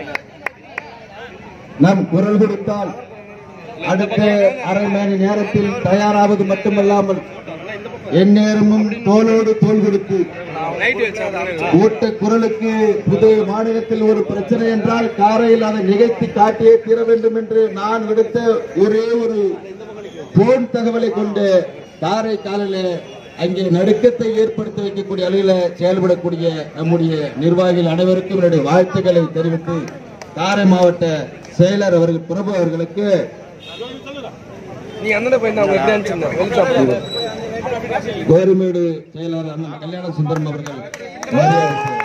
நம் குரல் கொடுத்தால் அடுத்த அரை மணி நேரத்தில் தயாராவது மட்டுமல்லாமல் எந்நேரமும் தோளோடு தோல் கொடுத்து நைட்டு வச்சா கூட்ட குரலுக்கு புதிய மாநிலத்தில் ஒரு பிரச்சனை என்றால் காரையில் அதை நிகழ்த்தி காட்டியே தீர வேண்டும் என்று நான் விடுத்த ஒரே ஒரு போன் தகவலை கொண்டு காரை காலில் அங்கே நடுக்கத்தை ஏற்படுத்தி வைக்கக்கூடிய அளவில் செயல்படக்கூடிய நம்முடைய நிர்வாகிகள் அனைவருக்கும் என்னுடைய வாழ்த்துக்களை தெரிவித்து காரை மாவட்ட செயலர் அவர்கள் பிரபு அவர்களுக்கு நீ அந்த போயிருந்தா அவங்க எப்படி அனுப்பிச்சிருந்தேன் வெளிச்சம் கோரிமேடு செயலாளர் அண்ணன் கல்யாண சுந்தரம் அவர்கள் மரியாதை செய்வார்.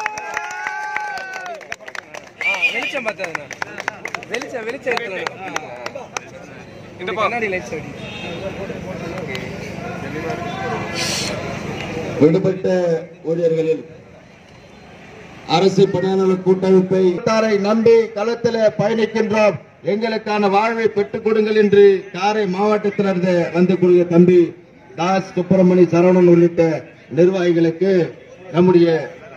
வெளிச்சம் பார்த்தா வெளிச்சம் வெளிச்சம் எடுத்துருந்தேன் இந்த கண்ணாடி லைட்ஸ் அடி விடுபட்ட ஊழியர்களில் அரசு பணியாளர் கூட்டமைப்பை தாரை நம்பி களத்தில் பயணிக்கின்றோம் எங்களுக்கான வாழ்வை பெற்றுக் கொடுங்கள் என்று காரை மாவட்டத்திலிருந்து வந்து கூடிய தம்பி தாஸ் சுப்பிரமணி சரவணன் உள்ளிட்ட நிர்வாகிகளுக்கு நம்முடைய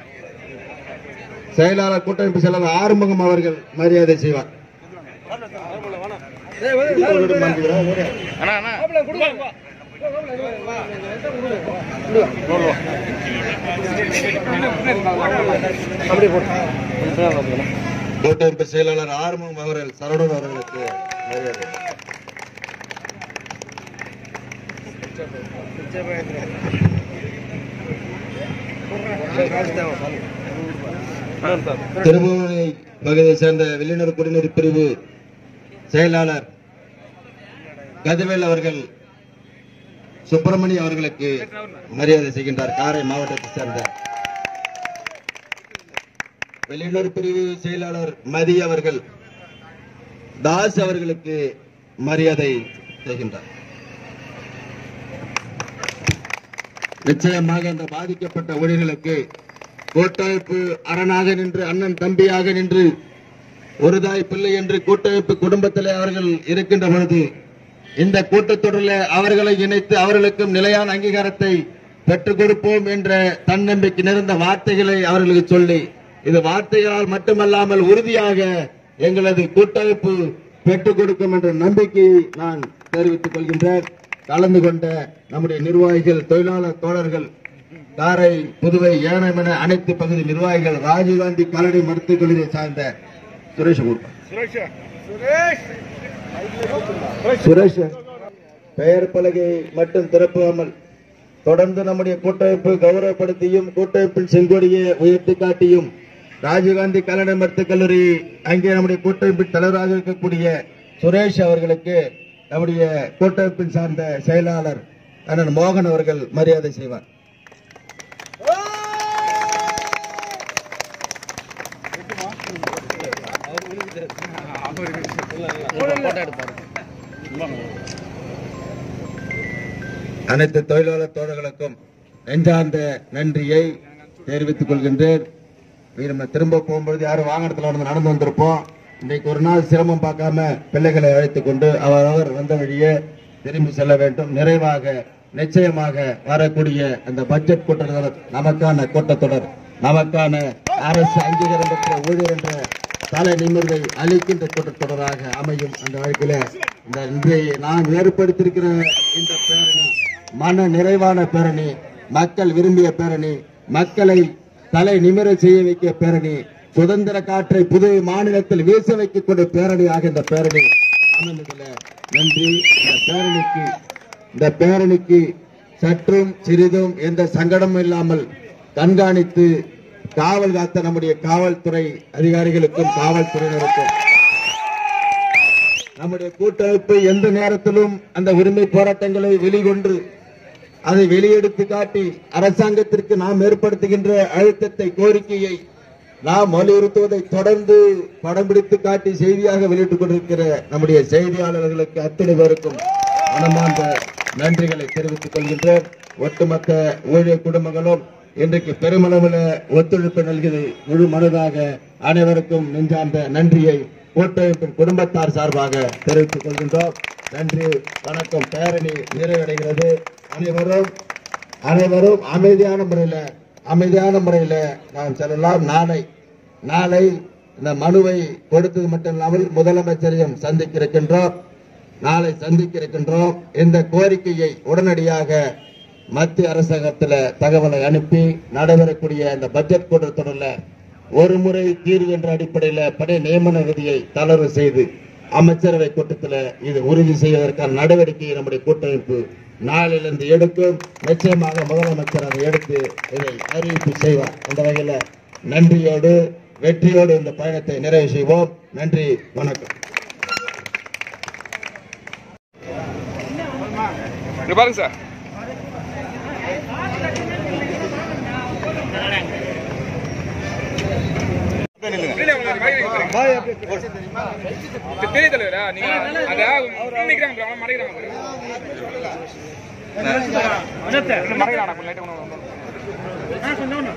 செயலாளர் கூட்டமைப்பு செயலாளர் ஆறுமுகம் அவர்கள் மரியாதை செய்வார் அண்ணா அண்ணா கூட்டமைப்பு செயலாளர் ஆறுமுகம் அவர்கள் சரவணன் அவர்களுக்கு மரியாதை திருபுவனை பகுதியை சேர்ந்த வெளியுறவு குடிநீர் பிரிவு செயலாளர் கதிர்வேல் அவர்கள் சுப்பிரமணி அவர்களுக்கு மரியாதை செய்கின்றார் காரை மாவட்டத்தை சேர்ந்த வெளியுறவு பிரிவு செயலாளர் மதி அவர்கள் தாஸ் அவர்களுக்கு மரியாதை செய்கின்றார் நிச்சயமாக இந்த பாதிக்கப்பட்ட ஊழியர்களுக்கு கூட்டமைப்பு அரணாக நின்று அண்ணன் தம்பியாக நின்று ஒரு தாய் பிள்ளை என்று கூட்டமைப்பு குடும்பத்திலே அவர்கள் இருக்கின்ற பொழுது இந்த கூட்டத்தொடரில் அவர்களை இணைத்து அவர்களுக்கும் நிலையான அங்கீகாரத்தை பெற்றுக் கொடுப்போம் என்ற தன்னம்பிக்கை நிறைந்த வார்த்தைகளை அவர்களுக்கு சொல்லி இது வார்த்தைகளால் மட்டுமல்லாமல் உறுதியாக எங்களது கூட்டமைப்பு பெற்றுக் கொடுக்கும் என்ற நம்பிக்கையை நான் தெரிவித்துக் கொள்கின்றேன் கலந்து கொண்ட நம்முடைய நிர்வாகிகள் தொழிலாளர் தோழர்கள் காரை புதுவை ஏனம் என அனைத்து பகுதி நிர்வாகிகள் ராஜீவ்காந்தி கல்லடை மருத்துவக் கல்லூரியை சார்ந்த சுரேஷ் சுரேஷ் பெயர் பலகை மட்டும் திறப்பாமல் தொடர்ந்து நம்முடைய கூட்டமைப்பு கௌரவப்படுத்தியும் கூட்டமைப்பின் செங்கோடியை உயர்த்தி காட்டியும் ராஜீவ்காந்தி கல்லணை மருத்துவக் கல்லூரி அங்கே நம்முடைய கூட்டமைப்பின் தலைவராக இருக்கக்கூடிய சுரேஷ் அவர்களுக்கு நம்முடைய கூட்டமைப்பின் சார்ந்த செயலாளர் அண்ணன் மோகன் அவர்கள் மரியாதை செய்வார் அனைத்து தொழிலாளர் தோழர்களுக்கும் நெஞ்சார்ந்த நன்றியை தெரிவித்துக் கொள்கின்றேன் இது நம்ம திரும்ப போகும்பொழுது யாரும் வாகனத்தில் நடந்து நடந்து வந்திருப்போம் இன்றைக்கு ஒரு நாள் சிரமம் பார்க்காம பிள்ளைகளை அழைத்துக் கொண்டு அவரவர் வந்த வழியே திரும்பி செல்ல வேண்டும் நிறைவாக நிச்சயமாக வரக்கூடிய அந்த பட்ஜெட் கூட்டத்தொடர் நமக்கான கூட்டத்தொடர் நமக்கான அரசு அங்கீகாரம் பெற்ற ஊழியர் என்ற தலை நிமிர்வை அளிக்கின்ற கூட்டத்தொடராக அமையும் அந்த வழக்கில் இந்த இன்றைய நான் ஏற்படுத்தியிருக்கிற இந்த பேரணி மன நிறைவான பேரணி மக்கள் விரும்பிய பேரணி மக்களை தலை நிமிர செய்ய வைக்க பேரணி சுதந்திர காற்றை புதுவை மாநிலத்தில் வீச வைக்கக்கூடிய பேரணியாக இந்த பேரணி அமைந்ததுல நன்றி இந்த பேரணிக்கு இந்த பேரணிக்கு சற்றும் சிறிதும் எந்த சங்கடமும் இல்லாமல் கண்காணித்து காவல் காத்த நம்முடைய காவல்துறை அதிகாரிகளுக்கும் காவல்துறையினருக்கும் நம்முடைய கூட்டமைப்பு எந்த நேரத்திலும் அந்த உரிமை போராட்டங்களை வெளிக்கொண்டு அதை வெளியெடுத்து காட்டி அரசாங்கத்திற்கு நாம் ஏற்படுத்துகின்ற அழுத்தத்தை கோரிக்கையை நாம் வலியுறுத்துவதை தொடர்ந்து படம் பிடித்து காட்டி செய்தியாக வெளியிட்டுக் கொண்டிருக்கிற நம்முடைய செய்தியாளர்களுக்கு அத்தனை பேருக்கும் மனமார்ந்த நன்றிகளை தெரிவித்துக் கொள்கின்றேன் ஒட்டுமொத்த ஊழியர் குடும்பங்களும் இன்றைக்கு பெருமளவில் ஒத்துழைப்பு நல்கியது முழு மனதாக அனைவருக்கும் நெஞ்சார்ந்த நன்றியை கூட்டமைப்பின் குடும்பத்தார் சார்பாக தெரிவித்துக் கொள்கின்றோம் நன்றி வணக்கம் பேரணி நிறைவடைகிறது அனைவரும் அனைவரும் அமைதியான முறையில அமைதியான முறையில நாம் செல்லலாம் நாளை நாளை இந்த மனுவை கொடுத்தது மட்டும் இல்லாமல் முதலமைச்சரையும் சந்திக்க இருக்கின்றோம் நாளை சந்திக்க இருக்கின்றோம் இந்த கோரிக்கையை உடனடியாக மத்திய அரசாங்கத்தில் தகவலை அனுப்பி நடைபெறக்கூடிய இந்த பட்ஜெட் கூட்டத்தொடரில் ஒரு முறை தீர்வு என்ற அடிப்படையில் படை நியமன விதியை தளர்வு செய்து அமைச்சரவை கூட்டத்தில் இது உறுதி செய்வதற்கான நடவடிக்கையை நம்முடைய கூட்டமைப்பு நாளிலிருந்து எடுக்கும் நிச்சயமாக முதலமைச்சர் அதை எடுத்து இதை அறிவிப்பு செய்வார் அந்த வகையில் நன்றியோடு வெற்றியோடு இந்த பயணத்தை நிறைவு செய்வோம் நன்றி வணக்கம் இங்க பாருங்க சார் இல்ல, உங்களுக்கு mic தெரியுமா? தெ- தெரிய தலைவரா நீங்க அத நிக்கிறாங்க bro, அவங்க மறைக்கிறாங்க bro. இல்ல, மறைக்கிறாங்க கொஞ்சம் light ஆ கொண்டு வாங்க.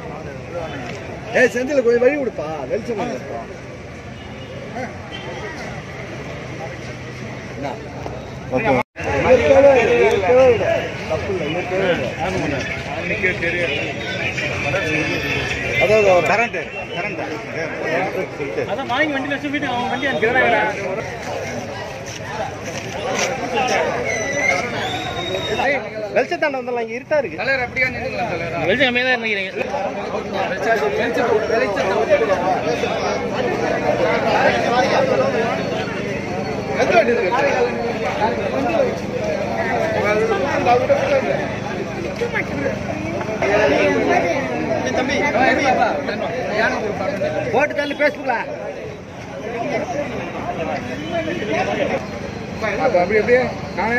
தலைவர் அப்படியே நின்னுக்கலாம் தலைவரா. போட்டு தள்ளி பேசுங்களா அப்ப அப்படி அப்படியே நானே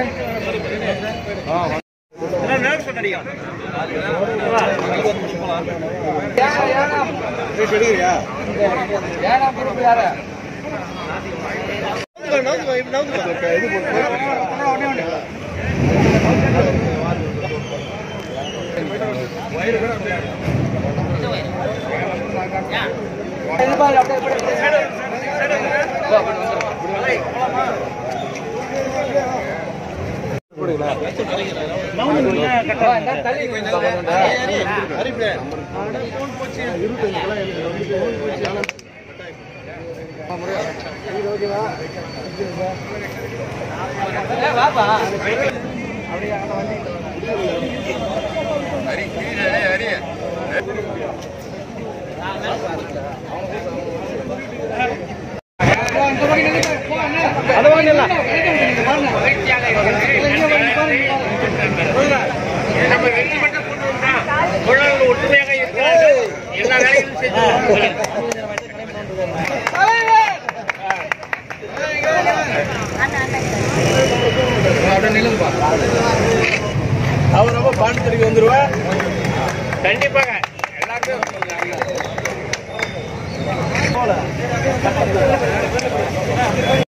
அவர் ரொம்ப பாண்டிச்சேரிக்கு வந்துருவேன் கண்டிப்பாக எல்லாருமே